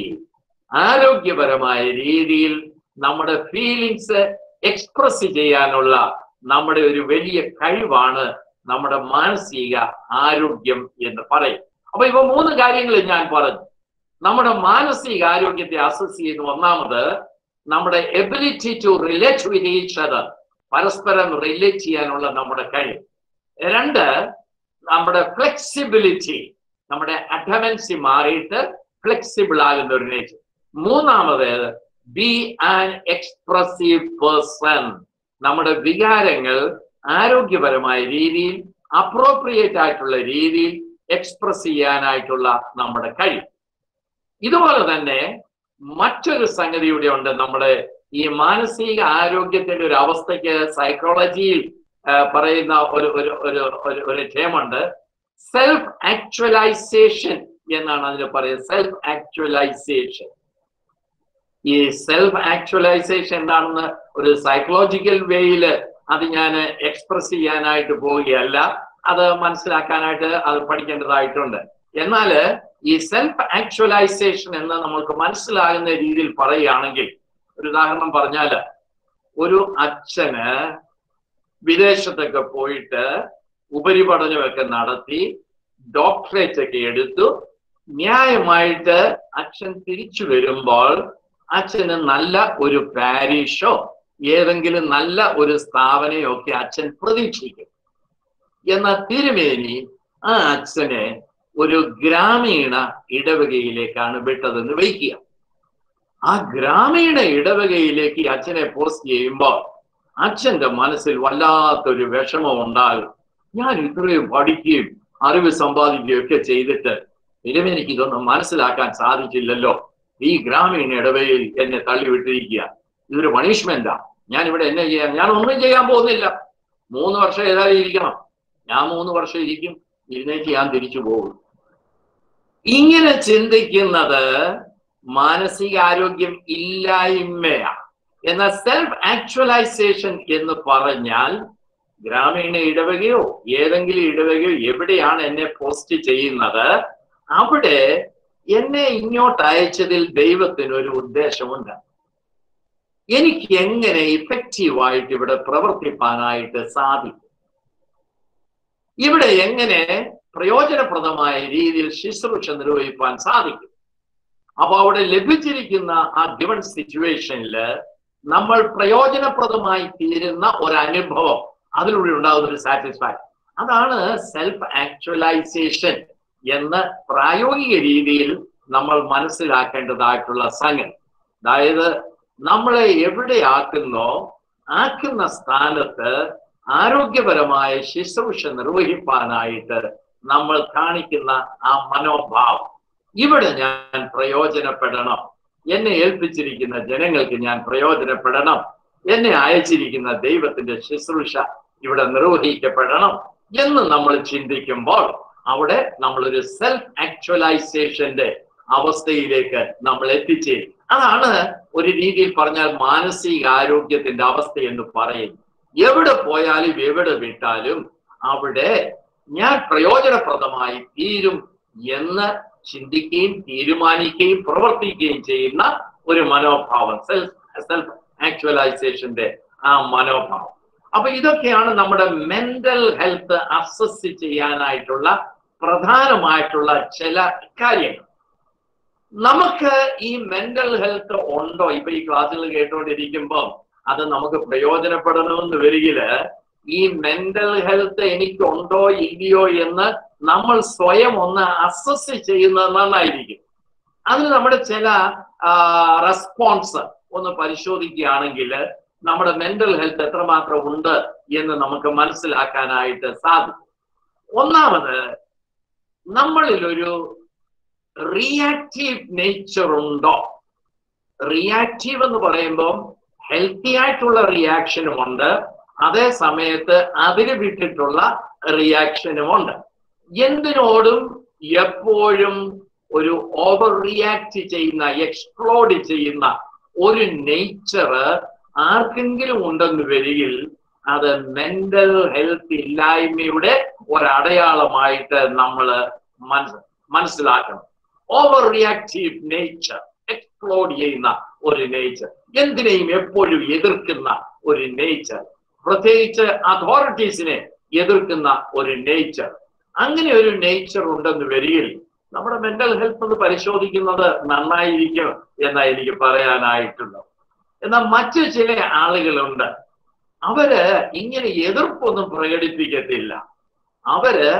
ആരോഗ്യപരമായ രീതിയിൽ നമ്മുടെ feelings express ചെയ്യാനുള്ള നമ്മുടെ ഒരു വലിയ കഴിവാണ് നമ്മുടെ മാനസിക ആരോഗ്യം എന്ന് പറയും അപ്പൊ ഇവ മൂന്ന് കാര്യങ്ങൾ ഞാൻ പറഞ്ഞു നമ്മുടെ മാനസിക ആരോഗ്യത്തെ അസസ് ചെയ്യുന്ന ഒന്നാമത് നമ്മുടെ ability to relate with each other പരസ്പരം റിലേറ്റ് ചെയ്യാനുള്ള നമ്മുടെ കഴിവ് രണ്ട് നമ്മുടെ ഫ്ലെക്സിബിലിറ്റി നമ്മുടെ അഡമൻസി മാറിയിട്ട് ഫ്ലെക്സിബിൾ ആകുന്ന ഒരു നേച്ചർ മൂന്നാമത് ബി ആൻ എക്സ്പ്രസീവ് പേഴ്സൺ നമ്മുടെ വികാരങ്ങൾ ആരോഗ്യപരമായ രീതിയിൽ അപ്രോപ്രിയേറ്റ് ആയിട്ടുള്ള രീതിയിൽ എക്സ്പ്രസ് ചെയ്യാനായിട്ടുള്ള നമ്മുടെ കഴിവ് ഇതുപോലെ തന്നെ മറ്റൊരു സംഗതി ഇവിടെ ഉണ്ട് നമ്മുടെ ഈ മാനസിക ആരോഗ്യത്തിന്റെ ഒരു അവസ്ഥയ്ക്ക് സൈക്കോളജിയിൽ പറയുന്ന ഒരു ഒരു ഒരു ഒരു ഒരു ടേമുണ്ട് സെൽഫ് ആക്ച്വലൈസേഷൻ എന്നാണ് അതിന് പറയുന്നത് സെൽഫ് ആക്ച്വലൈസേഷൻ ഈ സെൽഫ് ആക്ച്വലൈസേഷൻ എന്താണെന്ന് ഒരു സൈക്കോളജിക്കൽ വേയില് അത് ഞാൻ എക്സ്പ്രസ് ചെയ്യാനായിട്ട് പോവുകയല്ല അത് മനസ്സിലാക്കാനായിട്ട് അത് പഠിക്കേണ്ടതായിട്ടുണ്ട് എന്നാൽ ഈ സെൽഫ് ആക്ച്വലൈസേഷൻ എന്ന് നമ്മൾക്ക് മനസ്സിലാകുന്ന രീതിയിൽ പറയുകയാണെങ്കിൽ ഒരു ഉദാഹരണം പറഞ്ഞാൽ ഒരു അച്ഛന് വിദേശത്തൊക്കെ പോയിട്ട് ഉപരിപഠനമൊക്കെ നടത്തി ഡോക്ടറേറ്റ് ഒക്കെ എടുത്തു ന്യായമായിട്ട് അച്ഛൻ തിരിച്ചു വരുമ്പോൾ അച്ഛന് നല്ല ഒരു പാരീഷോ ഏതെങ്കിലും നല്ല ഒരു സ്ഥാപനയോ ഒക്കെ അച്ഛൻ പ്രതീക്ഷിക്കും എന്നാൽ തിരുമേനി ആ അച്ഛനെ ഒരു ഗ്രാമീണ ഇടവകയിലേക്കാണ് വിട്ടതെന്ന് വയ്ക്കുക ആ ഗ്രാമീണ ഇടവകയിലേക്ക് അച്ഛനെ പോസ്റ്റ് ചെയ്യുമ്പോൾ അച്ഛന്റെ മനസ്സിൽ വല്ലാത്തൊരു വിഷമം ഉണ്ടാകും ഞാൻ ഇത്രയും പഠിക്കുകയും അറിവ് സമ്പാദിക്കുകയും ഒക്കെ ചെയ്തിട്ട് തിരുമേനിക്ക് ഇതൊന്നും മനസ്സിലാക്കാൻ സാധിച്ചില്ലല്ലോ ഈ ഗ്രാമീണ ഇടവകയിൽ എന്നെ തള്ളിവിട്ടിരിക്കുക ഇതൊരു പണിഷ്മെന്റാ ഞാൻ ഇവിടെ എന്നെ ചെയ്യാൻ ഞാൻ ഒന്നും ചെയ്യാൻ പോകുന്നില്ല മൂന്ന് വർഷം ഏതായാലും ഇരിക്കണം ഞാൻ മൂന്ന് വർഷം ഇരിക്കും ഇരുന്നേക്ക് ഞാൻ തിരിച്ചു പോകും ഇങ്ങനെ ചിന്തിക്കുന്നത് മാനസികാരോഗ്യം ഇല്ലായ്മയാണ് എന്നാൽ സെൽഫ് ആക്ച്വലൈസേഷൻ എന്ന് പറഞ്ഞാൽ ഗ്രാമീണ ഇടവകയോ ഏതെങ്കിലും ഇടവകയോ എവിടെയാണ് എന്നെ പോസ്റ്റ് ചെയ്യുന്നത് അവിടെ എന്നെ ഇങ്ങോട്ട് അയച്ചതിൽ ദൈവത്തിന് ഒരു ഉദ്ദേശമുണ്ട് എനിക്ക് എങ്ങനെ ഇഫക്റ്റീവായിട്ട് ഇവിടെ പ്രവർത്തിപ്പാനായിട്ട് സാധിക്കും ഇവിടെ എങ്ങനെ പ്രയോജനപ്രദമായ രീതിയിൽ ശുശ്രൂഷ നിർവഹിക്കാൻ സാധിക്കും അപ്പൊ അവിടെ ലഭിച്ചിരിക്കുന്ന ആ ഗിവൺ സിറ്റുവേഷനിൽ നമ്മൾ പ്രയോജനപ്രദമായി തീരുന്ന ഒരു അനുഭവം അതിലൂടെ ഉണ്ടാകുന്ന ഒരു സാറ്റിസ്ഫാക്ഷൻ അതാണ് സെൽഫ് ആക്ച്വലൈസേഷൻ എന്ന് പ്രായോഗിക രീതിയിൽ നമ്മൾ മനസ്സിലാക്കേണ്ടതായിട്ടുള്ള സംഗതി അതായത് നമ്മളെ എവിടെ ആക്കുന്നോ ആക്കുന്ന സ്ഥാനത്ത് ആരോഗ്യപരമായ ശുശ്രൂഷ നിർവഹിപ്പാനായിട്ട് നമ്മൾ കാണിക്കുന്ന ആ മനോഭാവം ഇവിടെ ഞാൻ പ്രയോജനപ്പെടണം എന്നെ ഏൽപ്പിച്ചിരിക്കുന്ന ജനങ്ങൾക്ക് ഞാൻ പ്രയോജനപ്പെടണം എന്നെ അയച്ചിരിക്കുന്ന ദൈവത്തിന്റെ ശുശ്രൂഷ ഇവിടെ നിർവഹിക്കപ്പെടണം എന്ന് നമ്മൾ ചിന്തിക്കുമ്പോൾ അവിടെ നമ്മളൊരു സെൽഫ് ആക്ച്വലൈസേഷന്റെ അവസ്ഥയിലേക്ക് നമ്മൾ എത്തിച്ചേരും അതാണ് ഒരു രീതിയിൽ പറഞ്ഞാൽ മാനസിക ആരോഗ്യത്തിന്റെ അവസ്ഥ എന്ന് പറയും എവിടെ പോയാലും എവിടെ വിട്ടാലും അവിടെ ഞാൻ പ്രയോജനപ്രദമായി തീരും എന്ന് ചിന്തിക്കുകയും തീരുമാനിക്കുകയും പ്രവർത്തിക്കുകയും ചെയ്യുന്ന ഒരു മനോഭാവം സെൽഫ് സെൽഫ് ആക്ച്വലൈസേഷന്റെ ആ മനോഭാവം അപ്പൊ ഇതൊക്കെയാണ് നമ്മുടെ മെന്റൽ ഹെൽത്ത് അസസ് ചെയ്യാനായിട്ടുള്ള പ്രധാനമായിട്ടുള്ള ചില കാര്യങ്ങൾ നമുക്ക് ഈ മെന്റൽ ഹെൽത്ത് ഉണ്ടോ ഇപ്പൊ ഈ ക്ലാസ്സുകൾ കേട്ടുകൊണ്ടിരിക്കുമ്പോൾ അത് നമുക്ക് പ്രയോജനപ്പെടണമെന്ന് വരികില് ഈ മെന്റൽ ഹെൽത്ത് എനിക്കുണ്ടോ ഇല്ലയോ എന്ന് നമ്മൾ സ്വയം ഒന്ന് അസസ് ചെയ്യുന്നത് നന്നായിരിക്കും അതിന് നമ്മുടെ ചില റെസ്പോൺസ് ഒന്ന് പരിശോധിക്കുകയാണെങ്കിൽ നമ്മുടെ മെന്റൽ ഹെൽത്ത് എത്രമാത്രം ഉണ്ട് എന്ന് നമുക്ക് മനസ്സിലാക്കാനായിട്ട് സാധിക്കും ഒന്നാമത് നമ്മളിൽ ഒരു റിയാക്റ്റീവ് നേച്ചർ ഉണ്ടോ റിയാക്റ്റീവ് എന്ന് പറയുമ്പോൾ ഹെൽത്തി ആയിട്ടുള്ള റിയാക്ഷനും ഉണ്ട് അതേ സമയത്ത് അതിന് വിട്ടിട്ടുള്ള റിയാക്ഷനും ഉണ്ട് എന്തിനോടും എപ്പോഴും ഒരു ഓവർ റിയാക്ട് ചെയ്യുന്ന എക്സ്പ്ലോഡ് ചെയ്യുന്ന ഒരു നേച്ചർ ആർക്കെങ്കിലും ഉണ്ടെന്ന് വരികിൽ അത് മെന്റൽ ഹെൽത്ത് ഇല്ലായ്മയുടെ ഒരടയാളമായിട്ട് നമ്മൾ മനസ്സിലാക്കണം ഓവർ റിയാക്റ്റീവ് നേച്ചർ എക്സ്പ്ലോഡ് ചെയ്യുന്ന ഒരു നേച്ചർ എന്തിനേയും എപ്പോഴും എതിർക്കുന്ന ഒരു നേച്ചർ പ്രത്യേകിച്ച് അതോറിറ്റീസിനെ എതിർക്കുന്ന ഒരു നേച്ചർ അങ്ങനെ ഒരു നേച്ചർ ഉണ്ടെന്ന് വരികിൽ നമ്മുടെ മെന്റൽ ഹെൽത്ത് ഒന്ന് പരിശോധിക്കുന്നത് നന്നായിരിക്കും എന്നാ എനിക്ക് പറയാനായിട്ടുള്ളത് എന്നാൽ മറ്റു ചില ആളുകളുണ്ട് അവര് ഇങ്ങനെ എതിർപ്പൊന്നും പ്രകടിപ്പിക്കത്തില്ല അവര്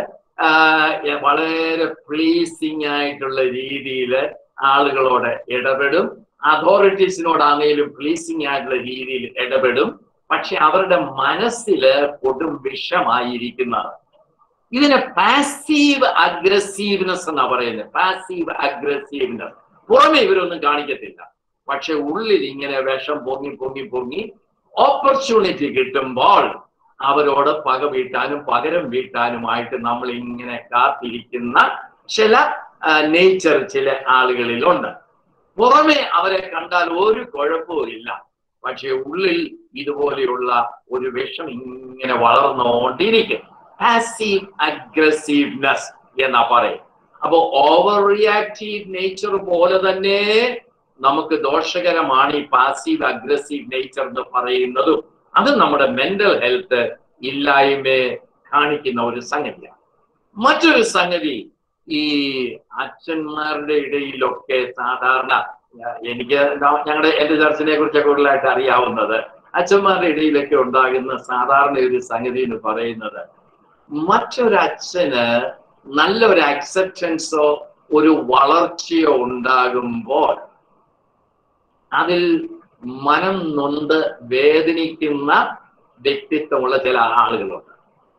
വളരെ പ്ലീസിങ് ആയിട്ടുള്ള രീതിയിൽ ആളുകളോട് ഇടപെടും അതോറിറ്റീസിനോടാണെങ്കിലും പ്ലീസിങ് ആയിട്ടുള്ള രീതിയിൽ ഇടപെടും പക്ഷെ അവരുടെ മനസ്സില് കൊടും വിഷമായിരിക്കുന്നത് ഇതിനെ പാസീവ് അഗ്രസീവ്നെസ് എന്നാ പറയുന്നത് പാസീവ് അഗ്രസീവ്നെസ് പുറമെ ഇവരൊന്നും കാണിക്കത്തില്ല പക്ഷെ ഉള്ളിൽ ഇങ്ങനെ വിഷം പൊങ്ങി പൊങ്ങി പൊങ്ങി ഓപ്പർച്യൂണിറ്റി കിട്ടുമ്പോൾ അവരോട് പക വീട്ടാനും പകരം വീട്ടാനുമായിട്ട് നമ്മൾ ഇങ്ങനെ കാത്തിരിക്കുന്ന ചില നേച്ചർ ചില ആളുകളിലുണ്ട് പുറമെ അവരെ കണ്ടാൽ ഒരു കുഴപ്പവും ഇല്ല പക്ഷെ ഉള്ളിൽ ഇതുപോലെയുള്ള ഒരു വിഷം ഇങ്ങനെ വളർന്നുകൊണ്ടിരിക്കും പാസീവ് അഗ്രസീവ്നെസ് എന്നാ പറയും അപ്പോ ഓവർ റിയാക്റ്റീവ് നേച്ചർ പോലെ തന്നെ നമുക്ക് ദോഷകരമാണ് ഈ പാസീവ് അഗ്രസീവ് നേച്ചർ എന്ന് പറയുന്നതും അത് നമ്മുടെ മെന്റൽ ഹെൽത്ത് ഇല്ലായ്മയെ കാണിക്കുന്ന ഒരു സംഗതിയാണ് മറ്റൊരു സംഗതി ഈ അച്ഛന്മാരുടെ ഇടയിലൊക്കെ സാധാരണ എനിക്ക് ഞങ്ങളുടെ എന്റെ ചർച്ചിനെ കുറിച്ച് കൂടുതലായിട്ട് അറിയാവുന്നത് അച്ഛന്മാരുടെ ഇടയിലൊക്കെ ഉണ്ടാകുന്ന സാധാരണ ഒരു സംഗതി എന്ന് പറയുന്നത് മറ്റൊരച്ഛന് നല്ലൊരു അക്സെപ്റ്റൻസോ ഒരു വളർച്ചയോ ഉണ്ടാകുമ്പോൾ അതിൽ മനം നൊന്ത് വേദനിക്കുന്ന വ്യക്തിത്വമുള്ള ചില ആളുകളുണ്ട്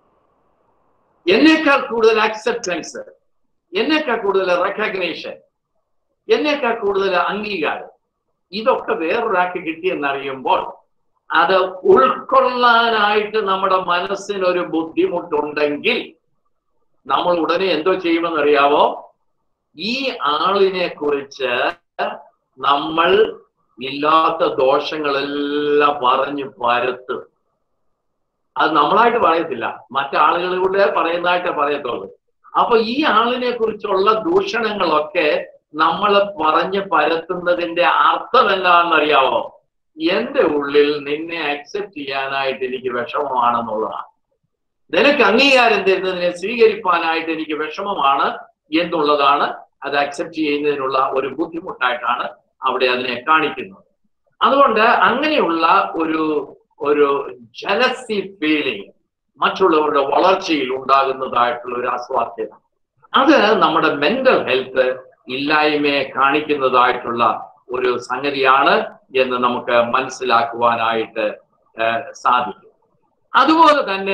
എന്നേക്കാൾ കൂടുതൽ അക്സെപ്റ്റൻസ് എന്നേക്കാൾ കൂടുതൽ റെക്കഗ്നേഷൻ എന്നേക്കാൾ കൂടുതൽ അംഗീകാരം ഇതൊക്കെ വേറൊരാൾക്ക് കിട്ടിയെന്നറിയുമ്പോൾ അത് ഉൾക്കൊള്ളാനായിട്ട് നമ്മുടെ മനസ്സിന് ഒരു ബുദ്ധിമുട്ടുണ്ടെങ്കിൽ നമ്മൾ ഉടനെ എന്തോ ചെയ്യുമെന്നറിയാവോ ഈ ആളിനെ കുറിച്ച് നമ്മൾ ഇല്ലാത്ത ദോഷങ്ങളെല്ലാം പറഞ്ഞു പരത്തും അത് നമ്മളായിട്ട് പറയത്തില്ല മറ്റാളുകളിലൂടെ പറയുന്നതായിട്ട് പറയത്തുള്ളൂ അപ്പൊ ഈ ആളിനെ കുറിച്ചുള്ള ദൂഷണങ്ങളൊക്കെ നമ്മൾ പറഞ്ഞ് പരത്തുന്നതിന്റെ അർത്ഥം എന്താണെന്നറിയാവോ എന്റെ ഉള്ളിൽ നിന്നെ അക്സെപ്റ്റ് ചെയ്യാനായിട്ട് എനിക്ക് വിഷമമാണെന്നുള്ളതാണ് നിനക്ക് അംഗീകാരം തരുന്നതിനെ സ്വീകരിക്കാനായിട്ട് എനിക്ക് വിഷമമാണ് എന്നുള്ളതാണ് അത് അക്സെപ്റ്റ് ചെയ്യുന്നതിനുള്ള ഒരു ബുദ്ധിമുട്ടായിട്ടാണ് അവിടെ അതിനെ കാണിക്കുന്നത് അതുകൊണ്ട് അങ്ങനെയുള്ള ഒരു ഒരു ജലസി ഫീലിംഗ് മറ്റുള്ളവരുടെ വളർച്ചയിൽ ഉണ്ടാകുന്നതായിട്ടുള്ള ഒരു അസ്വാസ്ഥ്യത അത് നമ്മുടെ മെന്റൽ ഹെൽത്ത് ഇല്ലായ്മയെ കാണിക്കുന്നതായിട്ടുള്ള ഒരു സംഗതിയാണ് എന്ന് നമുക്ക് മനസ്സിലാക്കുവാനായിട്ട് സാധിക്കും അതുപോലെ തന്നെ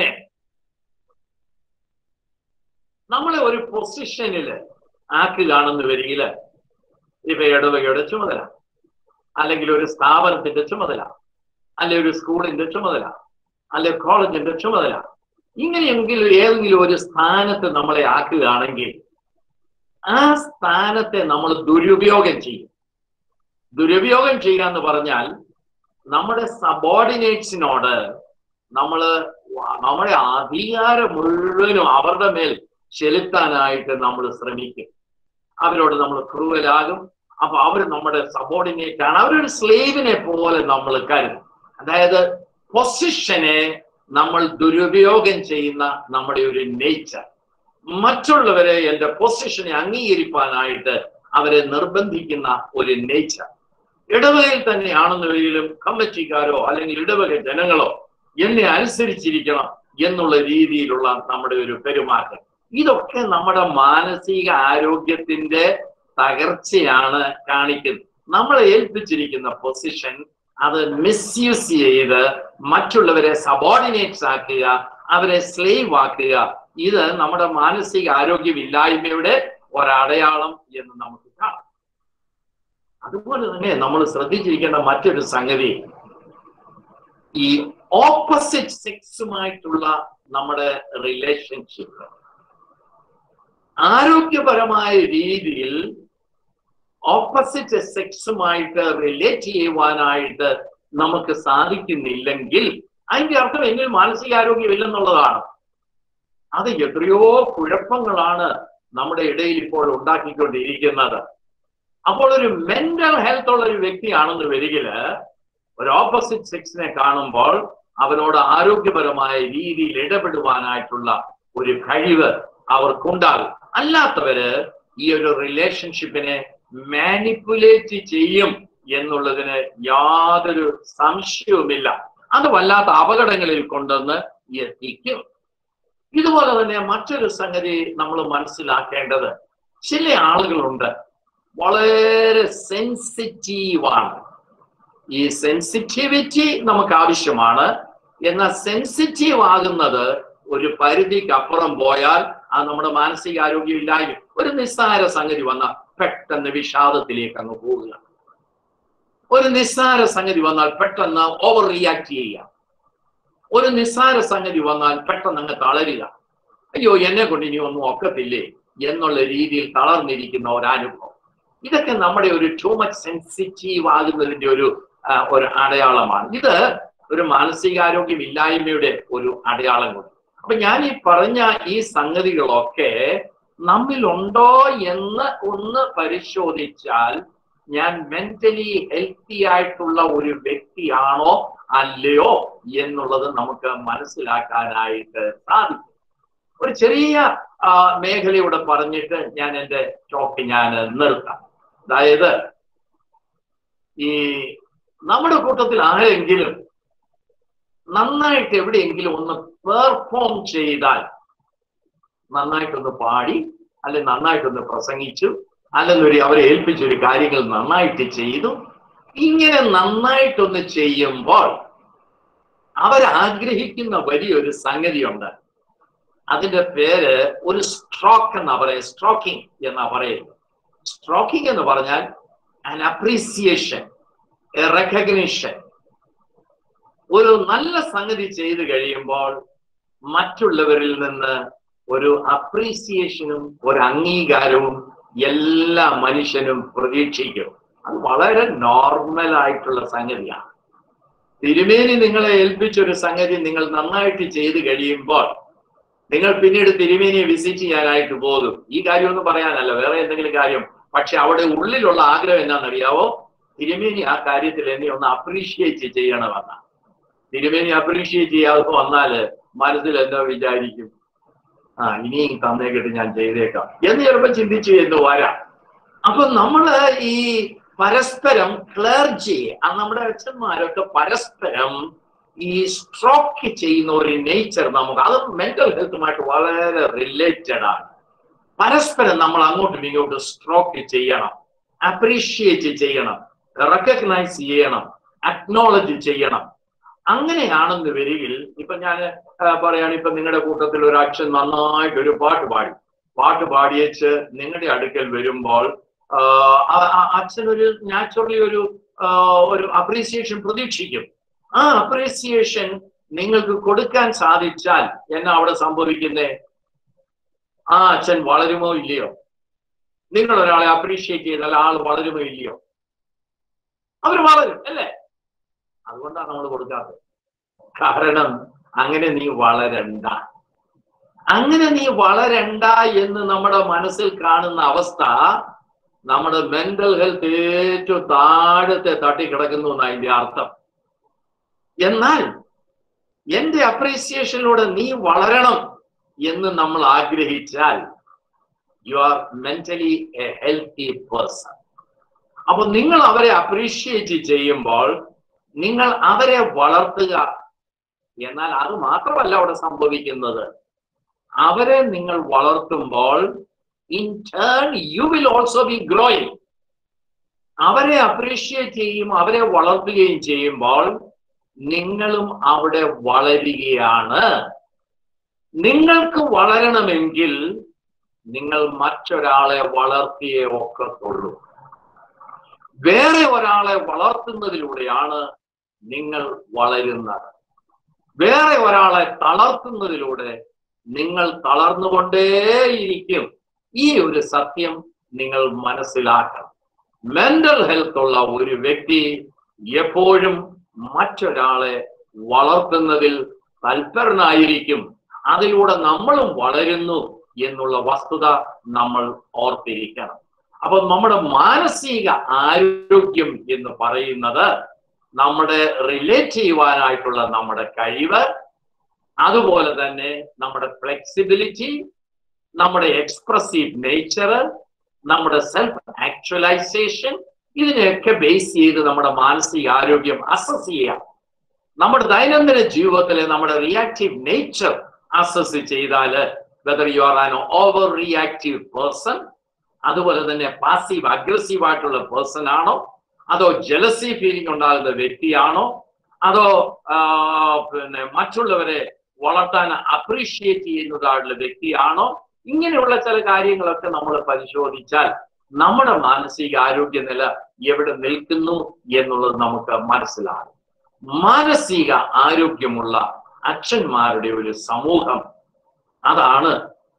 നമ്മളെ ഒരു പൊസിഷനിൽ ആക്കുകയാണെന്ന് വരികില് ഇപ്പൊ ഇടവകയുടെ ചുമതല അല്ലെങ്കിൽ ഒരു സ്ഥാപനത്തിന്റെ ചുമതല അല്ലെ ഒരു സ്കൂളിന്റെ ചുമതല അല്ലെ കോളേജിന്റെ ചുമതല ഇങ്ങനെയെങ്കിലും ഏതെങ്കിലും ഒരു സ്ഥാനത്ത് നമ്മളെ ആക്കുകയാണെങ്കിൽ ആ സ്ഥാനത്തെ നമ്മൾ ദുരുപയോഗം ചെയ്യും ദുരുപയോഗം ചെയ്യുക എന്ന് പറഞ്ഞാൽ നമ്മുടെ സബോർഡിനേറ്റ്സിനോട് നമ്മൾ നമ്മുടെ അധികാരം മുഴുവനും അവരുടെ മേൽ ചെലുത്താനായിട്ട് നമ്മൾ ശ്രമിക്കും അവരോട് നമ്മൾ ക്രൂവലാകും അപ്പൊ അവർ നമ്മുടെ സബോർഡിനേറ്റ് ആണ് അവരൊരു സ്ലേവിനെ പോലെ നമ്മൾ കരുതും അതായത് പൊസിഷനെ നമ്മൾ ദുരുപയോഗം ചെയ്യുന്ന നമ്മുടെ ഒരു നേച്ചർ മറ്റുള്ളവരെ എന്റെ പൊസിഷനെ അംഗീകരിക്കാനായിട്ട് അവരെ നിർബന്ധിക്കുന്ന ഒരു നേച്ചർ ഇടവകയിൽ തന്നെയാണെന്നുവെങ്കിലും കമ്മിറ്റിക്കാരോ അല്ലെങ്കിൽ ഇടവക ജനങ്ങളോ എന്നെ അനുസരിച്ചിരിക്കണം എന്നുള്ള രീതിയിലുള്ള നമ്മുടെ ഒരു പെരുമാറ്റം ഇതൊക്കെ നമ്മുടെ മാനസിക ആരോഗ്യത്തിന്റെ തകർച്ചയാണ് കാണിക്കുന്നത് നമ്മളെ ഏൽപ്പിച്ചിരിക്കുന്ന പൊസിഷൻ അത് മിസ്യൂസ് ചെയ്ത് മറ്റുള്ളവരെ സബോർഡിനേറ്റ്സ് ആക്കുക അവരെ സ്ലേവ് ആക്കുക ഇത് നമ്മുടെ മാനസിക ആരോഗ്യമില്ലായ്മയുടെ ഒരടയാളം എന്ന് നമുക്ക് കാണാം അതുപോലെ തന്നെ നമ്മൾ ശ്രദ്ധിച്ചിരിക്കേണ്ട മറ്റൊരു സംഗതി ഈ ഓപ്പോസിറ്റ് സെക്സുമായിട്ടുള്ള നമ്മുടെ റിലേഷൻഷിപ്പ് ആരോഗ്യപരമായ രീതിയിൽ ഓപ്പോസിറ്റ് സെക്സുമായിട്ട് റിലേറ്റ് ചെയ്യുവാനായിട്ട് നമുക്ക് സാധിക്കുന്നില്ലെങ്കിൽ അതിന്റെ അർത്ഥം എന്നിൽ മാനസികാരോഗ്യമില്ലെന്നുള്ളതാണ് അത് എത്രയോ കുഴപ്പങ്ങളാണ് നമ്മുടെ ഇടയിൽ ഇപ്പോൾ ഉണ്ടാക്കിക്കൊണ്ടിരിക്കുന്നത് അപ്പോൾ ഒരു മെന്റൽ ഹെൽത്ത് ഉള്ള ഒരു വ്യക്തിയാണെന്ന് വരികില് ഒരു ഓപ്പോസിറ്റ് സെക്സിനെ കാണുമ്പോൾ അവരോട് ആരോഗ്യപരമായ രീതിയിൽ ഇടപെടുവാനായിട്ടുള്ള ഒരു കഴിവ് അവർക്കുണ്ടാകും അല്ലാത്തവര് ഈ ഒരു റിലേഷൻഷിപ്പിനെ മാനിപ്പുലേറ്റ് ചെയ്യും എന്നുള്ളതിന് യാതൊരു സംശയവുമില്ല അത് വല്ലാത്ത അപകടങ്ങളിൽ കൊണ്ടുവന്ന് എത്തിക്കും ഇതുപോലെ തന്നെ മറ്റൊരു സംഗതി നമ്മൾ മനസ്സിലാക്കേണ്ടത് ചില ആളുകളുണ്ട് വളരെ സെൻസിറ്റീവാണ് ഈ സെൻസിറ്റിവിറ്റി നമുക്ക് ആവശ്യമാണ് എന്നാൽ സെൻസിറ്റീവ് ആകുന്നത് ഒരു പരിധിക്ക് അപ്പുറം പോയാൽ അത് നമ്മുടെ മാനസികാരോഗ്യം ഇല്ലായ്മ ഒരു നിസ്സാര സംഗതി വന്നാൽ പെട്ടെന്ന് വിഷാദത്തിലേക്ക് അങ്ങ് പോവുക ഒരു നിസ്സാര സംഗതി വന്നാൽ പെട്ടെന്ന് ഓവർ റിയാക്ട് ചെയ്യുക ഒരു നിസ്സാര സംഗതി വന്നാൽ പെട്ടെന്ന് അങ്ങ് തളരുക അയ്യോ എന്നെ കൊണ്ട് ഇനി ഒന്നും ഒക്കത്തില്ലേ എന്നുള്ള രീതിയിൽ തളർന്നിരിക്കുന്ന ഒരനുഭവം ഇതൊക്കെ നമ്മുടെ ഒരു ടൂ മച്ച് സെൻസിറ്റീവ് ആകുന്നതിന്റെ ഒരു ഒരു അടയാളമാണ് ഇത് ഒരു മാനസികാരോഗ്യം ഇല്ലായ്മയുടെ ഒരു അടയാളം കൂടി അപ്പൊ ഞാൻ ഈ പറഞ്ഞ ഈ സംഗതികളൊക്കെ നമ്മിലുണ്ടോ എന്ന് ഒന്ന് പരിശോധിച്ചാൽ ഞാൻ മെന്റലി ഹെൽത്തി ആയിട്ടുള്ള ഒരു വ്യക്തിയാണോ അല്ലയോ എന്നുള്ളത് നമുക്ക് മനസ്സിലാക്കാനായിട്ട് സാധിക്കും ഒരു ചെറിയ മേഖലയൂടെ പറഞ്ഞിട്ട് ഞാൻ എൻ്റെ ടോക്ക് ഞാൻ നിർത്താം അതായത് ഈ നമ്മുടെ കൂട്ടത്തിൽ ആരെങ്കിലും നന്നായിട്ട് എവിടെയെങ്കിലും ഒന്ന് പെർഫോം ചെയ്താൽ നന്നായിട്ടൊന്ന് പാടി അല്ലെ നന്നായിട്ടൊന്ന് പ്രസംഗിച്ചു അല്ലെന്നൊരു അവരെ ഏൽപ്പിച്ചൊരു കാര്യങ്ങൾ നന്നായിട്ട് ചെയ്തു ഇങ്ങനെ നന്നായിട്ടൊന്ന് ചെയ്യുമ്പോൾ അവരാഗ്രഹിക്കുന്ന വലിയൊരു സംഗതിയുണ്ട് അതിന്റെ പേര് ഒരു സ്ട്രോക്ക് എന്നാ പറയുക സ്ട്രോക്കിംഗ് എന്നാ പറയുന്നത് സ്ട്രോക്കിംഗ് എന്ന് പറഞ്ഞാൽ ആൻ അപ്രീസിയേഷൻ എ റെക്കഗ്നിഷൻ ഒരു നല്ല സംഗതി ചെയ്തു കഴിയുമ്പോൾ മറ്റുള്ളവരിൽ നിന്ന് ഒരു അപ്രീസിയേഷനും ഒരു അംഗീകാരവും എല്ലാ മനുഷ്യനും പ്രതീക്ഷിക്കും അത് വളരെ നോർമൽ ആയിട്ടുള്ള സംഗതിയാണ് തിരുമേനി നിങ്ങളെ ഏൽപ്പിച്ച ഒരു സംഗതി നിങ്ങൾ നന്നായിട്ട് ചെയ്തു കഴിയുമ്പോൾ നിങ്ങൾ പിന്നീട് തിരുമേനിയെ വിസിറ്റ് ചെയ്യാനായിട്ട് പോകും ഈ കാര്യമൊന്നും പറയാനല്ല വേറെ എന്തെങ്കിലും കാര്യം പക്ഷെ അവിടെ ഉള്ളിലുള്ള ആഗ്രഹം എന്താണെന്നറിയാവോ തിരുമേനി ആ കാര്യത്തിൽ എന്നെ ഒന്ന് അപ്രീഷിയേറ്റ് ചെയ്യണമെന്നാണ് തിരുമേനി അപ്രീഷിയേറ്റ് ചെയ്യാതെ വന്നാല് മനസ്സിൽ എന്താ വിചാരിക്കും ആ ഇനിയും തന്നേക്കിട്ട് ഞാൻ ചെയ്തേക്കാം എന്ന് ചിലപ്പോൾ ചിന്തിച്ചു എന്ന് വരാം അപ്പൊ നമ്മള് ഈ പരസ്പരം ക്ലർജി ആ നമ്മുടെ അച്ഛന്മാരൊക്കെ പരസ്പരം ഈ സ്ട്രോക്ക് ചെയ്യുന്ന ഒരു നേച്ചർ നമുക്ക് അത് മെന്റൽ ഹെൽത്തുമായിട്ട് വളരെ റിലേറ്റഡ് ആണ് പരസ്പരം നമ്മൾ അങ്ങോട്ടും ഇങ്ങോട്ടും സ്ട്രോക്ക് ചെയ്യണം അപ്രീഷിയേറ്റ് ചെയ്യണം റെക്കഗ്നൈസ് ചെയ്യണം അക്നോളജ് ചെയ്യണം അങ്ങനെയാണെന്ന് വരികിൽ ഇപ്പൊ ഞാൻ പറയാണ് ഇപ്പൊ നിങ്ങളുടെ കൂട്ടത്തിൽ ഒരു അച്ഛൻ നന്നായിട്ട് ഒരു പാട്ട് പാടി പാട്ട് പാടിയേച്ച് നിങ്ങളുടെ അടുക്കൽ വരുമ്പോൾ അച്ഛൻ ഒരു നാച്ചുറലി ഒരു ആ, ഒരു അപ്രീസിയേഷൻ പ്രതീക്ഷിക്കും ആ അപ്രീസിയേഷൻ നിങ്ങൾക്ക് കൊടുക്കാൻ സാധിച്ചാൽ എന്നാ അവിടെ സംഭവിക്കുന്നേ ആ അച്ഛൻ വളരുമോ ഇല്ലയോ നിങ്ങൾ ഒരാളെ അപ്രീഷിയേറ്റ് ചെയ്താൽ ആൾ വളരുമോ ഇല്ലയോ അവർ വളരും അല്ലേ അതുകൊണ്ടാണ് നമ്മൾ കൊടുക്കാത്തത് കാരണം അങ്ങനെ നീ വളരണ്ട അങ്ങനെ നീ വളരണ്ട എന്ന് നമ്മുടെ മനസ്സിൽ കാണുന്ന അവസ്ഥ നമ്മുടെ മെന്റൽ ഹെൽത്ത് ഏറ്റവും താഴത്തെ തട്ടിക്കിടക്കുന്നു എന്ന് അതിന്റെ അർത്ഥം എന്നാൽ എന്റെ അപ്രീസിയേഷനിലൂടെ നീ വളരണം എന്ന് നമ്മൾ ആഗ്രഹിച്ചാൽ you are mentally a healthy person അപ്പൊ നിങ്ങൾ അവരെ അപ്രീഷിയേറ്റ് ചെയ്യുമ്പോൾ നിങ്ങൾ അവരെ വളർത്തുക എന്നാൽ അത് മാത്രമല്ല അവിടെ സംഭവിക്കുന്നത് അവരെ നിങ്ങൾ വളർത്തുമ്പോൾ in turn you will also be growing അവരെ അപ്രീഷിയേറ്റ് ചെയ്യും അവരെ വളർത്തുകയും ചെയ്യുമ്പോൾ നിങ്ങളും അവിടെ വളരുകയാണ് നിങ്ങൾക്ക് വളരണമെങ്കിൽ നിങ്ങൾ മറ്റൊരാളെ വളർത്തിയേ ഒക്കത്തുള്ളൂ വേറെ ഒരാളെ വളർത്തുന്നതിലൂടെയാണ് നിങ്ങൾ വളരുന്നത് വേറെ ഒരാളെ തളർത്തുന്നതിലൂടെ നിങ്ങൾ തളർന്നുകൊണ്ടേയിരിക്കും ഈ ഒരു സത്യം നിങ്ങൾ മനസ്സിലാക്കണം മെന്റൽ ഹെൽത്ത് ഉള്ള ഒരു വ്യക്തി എപ്പോഴും മറ്റൊരാളെ വളർത്തുന്നതിൽ തൽപരനായിരിക്കും അതിലൂടെ നമ്മളും വളരുന്നു എന്നുള്ള വസ്തുത നമ്മൾ ഓർത്തിരിക്കണം അപ്പൊ നമ്മുടെ മാനസിക ആരോഗ്യം എന്ന് പറയുന്നത് നമ്മുടെ റിലേറ്റ് ചെയ്യുവാനായിട്ടുള്ള നമ്മുടെ കഴിവ് അതുപോലെ തന്നെ നമ്മുടെ ഫ്ലെക്സിബിലിറ്റി നമ്മുടെ എക്സ്പ്രസീവ് നേച്ചർ നമ്മുടെ സെൽഫ് ആക്ച്വലൈസേഷൻ ഇതിനെയൊക്കെ ബേസ് ചെയ്ത് നമ്മുടെ മാനസിക ആരോഗ്യം അസസ് ചെയ്യാം നമ്മുടെ ദൈനംദിന ജീവിതത്തിലെ നമ്മുടെ റിയാക്റ്റീവ് നേച്ചർ അസസ് ചെയ്താല് whether you are an over reactive person അതുപോലെ തന്നെ പാസീവ് അഗ്രസീവ് ആയിട്ടുള്ള പേഴ്സൺ ആണോ അതോ ജലസി ഫീലിംഗ് ഉണ്ടാകുന്ന വ്യക്തിയാണോ അതോ ആ, പിന്നെ മറ്റുള്ളവരെ വളർത്താൻ അപ്രീഷിയേറ്റ് ചെയ്യുന്നതായിട്ടുള്ള വ്യക്തിയാണോ ഇങ്ങനെയുള്ള ചില കാര്യങ്ങളൊക്കെ നമ്മൾ പരിശോധിച്ചാൽ നമ്മുടെ മാനസിക ആരോഗ്യ നില എവിടെ നിൽക്കുന്നു എന്നുള്ളത് നമുക്ക് മനസ്സിലാകും മാനസിക ആരോഗ്യമുള്ള അച്ഛന്മാരുടെ ഒരു സമൂഹം അതാണ്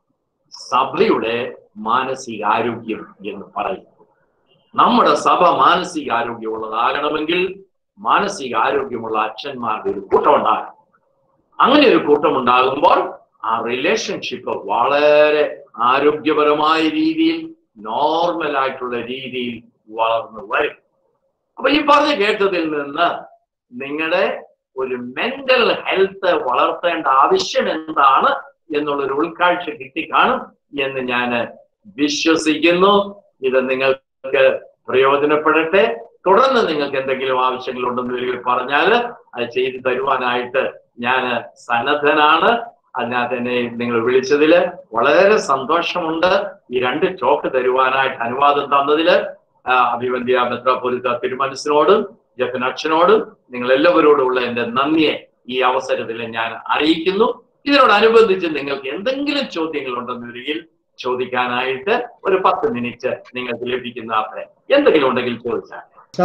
സഭയുടെ മാനസിക ആരോഗ്യം എന്ന് പറയുന്നത് നമ്മുടെ സഭ മാനസിക ആരോഗ്യമുള്ളതാകണമെങ്കിൽ മാനസിക ആരോഗ്യമുള്ള അച്ഛന്മാരുടെ ഒരു കൂട്ടം ഉണ്ടാകണം അങ്ങനെ ഒരു കൂട്ടം ഉണ്ടാകുമ്പോൾ ആ റിലേഷൻഷിപ്പ് വളരെ ആരോഗ്യപരമായ രീതിയിൽ നോർമൽ ആയിട്ടുള്ള രീതിയിൽ വളർന്നു വരും അപ്പൊ ഈ പറഞ്ഞ് കേട്ടതിൽ നിന്ന് നിങ്ങളുടെ ഒരു മെന്റൽ ഹെൽത്ത് വളർത്തേണ്ട ആവശ്യം എന്താണ് എന്നുള്ളൊരു ഉൾക്കാഴ്ച കിട്ടിക്കാണും എന്ന് ഞാൻ വിശ്വസിക്കുന്നു ഇത് നിങ്ങൾക്ക് പ്രയോജനപ്പെടട്ടെ തുടർന്ന് നിങ്ങൾക്ക് എന്തെങ്കിലും ആവശ്യങ്ങളുണ്ടെന്ന് ഒരിക്കൽ പറഞ്ഞാൽ അത് ചെയ്തു തരുവാനായിട്ട് ഞാൻ സന്നദ്ധനാണ് അതിനകത്ത് എന്നെ നിങ്ങൾ വിളിച്ചതില് വളരെ സന്തോഷമുണ്ട് ഈ രണ്ട് ചോക്ക് തരുവാനായിട്ട് അനുവാദം തന്നതില് ആ, അഭിവന്ധ്യ മെത്രാപൊലിത്ത തിരുമനസിനോടും ജഫൻ അച്ഛനോടും നിങ്ങൾ എല്ലാവരോടുമുള്ള എന്റെ നന്ദിയെ ഈ അവസരത്തിൽ ഞാൻ അറിയിക്കുന്നു ഇതിനോടനുബന്ധിച്ച് നിങ്ങൾക്ക് എന്തെങ്കിലും ചോദ്യങ്ങൾ ഉണ്ടെന്നൊരിക്കൽ ചോദിക്കാനായിട്ട് ഒരു പത്ത് മിനിറ്റ് നിങ്ങൾക്ക് ലഭിക്കുന്ന അത്രേ എന്തെങ്കിലും ഉണ്ടെങ്കിൽ ചോദിച്ചാൽ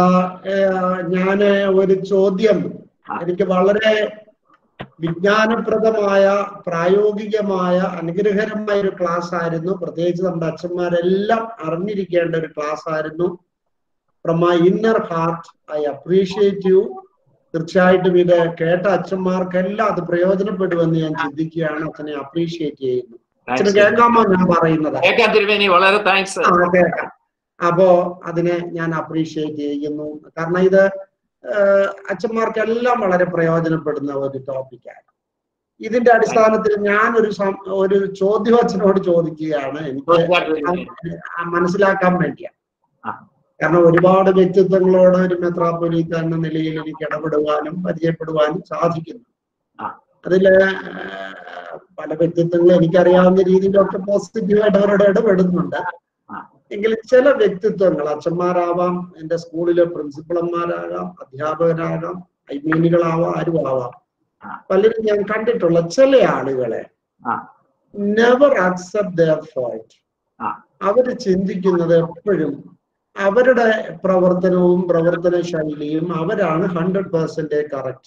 ഞാന് ഒരു ചോദ്യം എനിക്ക് വളരെ വിജ്ഞാനപ്രദമായ പ്രായോഗികമായ അനുഗ്രഹകരമായ ഒരു ക്ലാസ് ആയിരുന്നു പ്രത്യേകിച്ച് നമ്മുടെ അച്ഛന്മാരെല്ലാം അറിഞ്ഞിരിക്കേണ്ട ഒരു ക്ലാസ് ആയിരുന്നു from my inner heart I appreciate you തീർച്ചയായിട്ടും ഇത് കേട്ട അച്ഛന്മാർക്കെല്ലാം അത് പ്രയോജനപ്പെടുമെന്ന് ഞാൻ ചിന്തിക്കുകയാണ് അച്ഛനെ അപ്രീഷിയേറ്റ് ചെയ്യുന്നു അച്ഛന് കേൾക്കാമോ ഞാൻ പറയുന്നത് കേൾക്കാൻ തിരുമേനി വളരെ താങ്ക്സ് ആ, കേൾക്കാം അപ്പോ അതിനെ ഞാൻ അപ്രീഷിയേറ്റ് ചെയ്യുന്നു കാരണം ഇത് ഏഹ്, അച്ഛന്മാർക്കെല്ലാം വളരെ പ്രയോജനപ്പെടുന്ന ഒരു ടോപ്പിക്കാണ് ഇതിന്റെ അടിസ്ഥാനത്തിൽ ഞാൻ ഒരു സം- ഒരു ചോദ്യം അച്ഛനോട് ചോദിക്കുകയാണ് എനിക്ക് ആ മനസ്സിലാക്കാൻ വേണ്ടിയാണ് ആ. കാരണം ഒരുപാട് വ്യക്തിത്വങ്ങളോട് ഒരു മെത്രാപ്പൊലീത്ത എന്ന നിലയിൽ എനിക്ക് ഇടപെടുവാനും പരിചയപ്പെടുവാനും സാധിക്കുന്നു ആ. അതില് ഏഹ്, പല വ്യക്തിത്വങ്ങളും എനിക്കറിയാവുന്ന രീതിയിലൊക്കെ പോസിറ്റീവായിട്ട് അവരോട് ഇടപെടുന്നുണ്ട് ആ. എങ്കിലും ചില വ്യക്തിത്വങ്ങൾ അച്ഛന്മാരാവാം എന്റെ സ്കൂളിലെ പ്രിൻസിപ്പളന്മാരാകാം അധ്യാപകരാകാം ഐമീനുകളാവാം ആരും ആവാം ആ. പലരും ഞാൻ കണ്ടിട്ടുള്ള ചില ആളുകളെ ആ. നെവർ അക്സെപ്റ്റ് ദർ ഫോൾട്ട് ആ. അവര് ചിന്തിക്കുന്നത് എപ്പോഴും അവരുടെ പ്രവർത്തനവും പ്രവർത്തന ശൈലിയും അവരാണ് hundred percent correct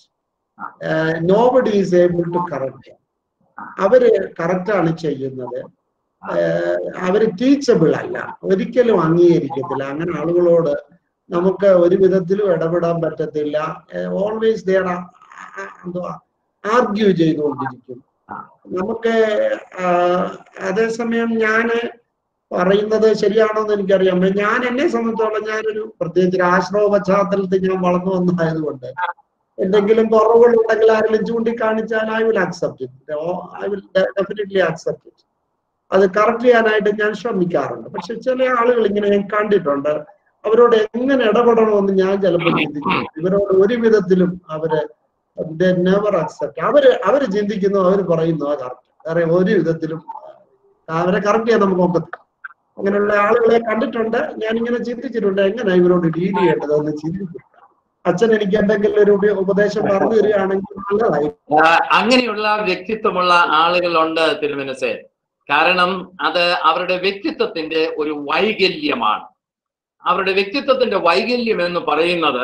nobody is able to correct അവര് കറക്റ്റ് ആണ് ചെയ്യുന്നത് ഏഹ് അവര് ടീച്ചബിൾ അല്ല ഒരിക്കലും അംഗീകരിക്കത്തില്ല അങ്ങനെ ആളുകളോട് നമുക്ക് ഒരു വിധത്തിലും ഇടപെടാൻ പറ്റത്തില്ല ഓൾവേസ് ദേർ എന്തുവാ ആർഗ്യൂ ചെയ്തുകൊണ്ടിരിക്കും നമുക്ക് ആഹ് അതേസമയം ഞാന് പറയുന്നത് ശരിയാണോ എന്ന് എനിക്കറിയാം ഞാൻ എന്നെ സംബന്ധിച്ചോളം ഞാനൊരു പ്രത്യേകിച്ച് ഒരു ആശ്രമ പശ്ചാത്തലത്തിൽ ഞാൻ വളർന്നു വന്നതായതുകൊണ്ട് എന്തെങ്കിലും കുറവുകൾ ഉണ്ടെങ്കിൽ ആരെങ്കിലും ചൂണ്ടിക്കാണിച്ചാൽ I will accept it I will definitely accept it അത് കറക്റ്റ് ചെയ്യാനായിട്ട് ഞാൻ ശ്രമിക്കാറുണ്ട് പക്ഷെ ചില ആളുകൾ ഇങ്ങനെ ഞാൻ കണ്ടിട്ടുണ്ട് അവരോട് എങ്ങനെ ഇടപെടണമെന്ന് ഞാൻ ചിലപ്പോൾ ചിന്തിച്ചു ഇവരോട് ഒരു വിധത്തിലും അവര് നെവർ അക്സെപ്റ്റ് അവര് അവര് ചിന്തിക്കുന്നു അവര് പറയുന്നു അത് കറക്റ്റ് വേറെ ഒരു വിധത്തിലും അവരെ കറക്റ്റ് ചെയ്യാൻ നമുക്ക് നോക്കത്തില്ല അങ്ങനെയുള്ള ആളുകളെ കണ്ടിട്ടുണ്ട് ഞാൻ ഇങ്ങനെ ചിന്തിച്ചിട്ടുണ്ട് എങ്ങനെ ഇവരോട് ഡീൽ ചെയ്യേണ്ടതെന്ന് ചിന്തിച്ചിട്ടുണ്ട് അച്ഛൻ എനിക്ക് എന്തെങ്കിലും ഒരു ഉപ- ഉപദേശം പറഞ്ഞു തരികയാണെങ്കിൽ നല്ലതായി ആ, അങ്ങനെയുള്ള വ്യക്തിത്വമുള്ള ആളുകളുണ്ട് തിരുമനസെ കാരണം അത് അവരുടെ വ്യക്തിത്വത്തിന്റെ ഒരു വൈകല്യമാണ് അവരുടെ വ്യക്തിത്വത്തിന്റെ വൈകല്യം എന്ന് പറയുന്നത്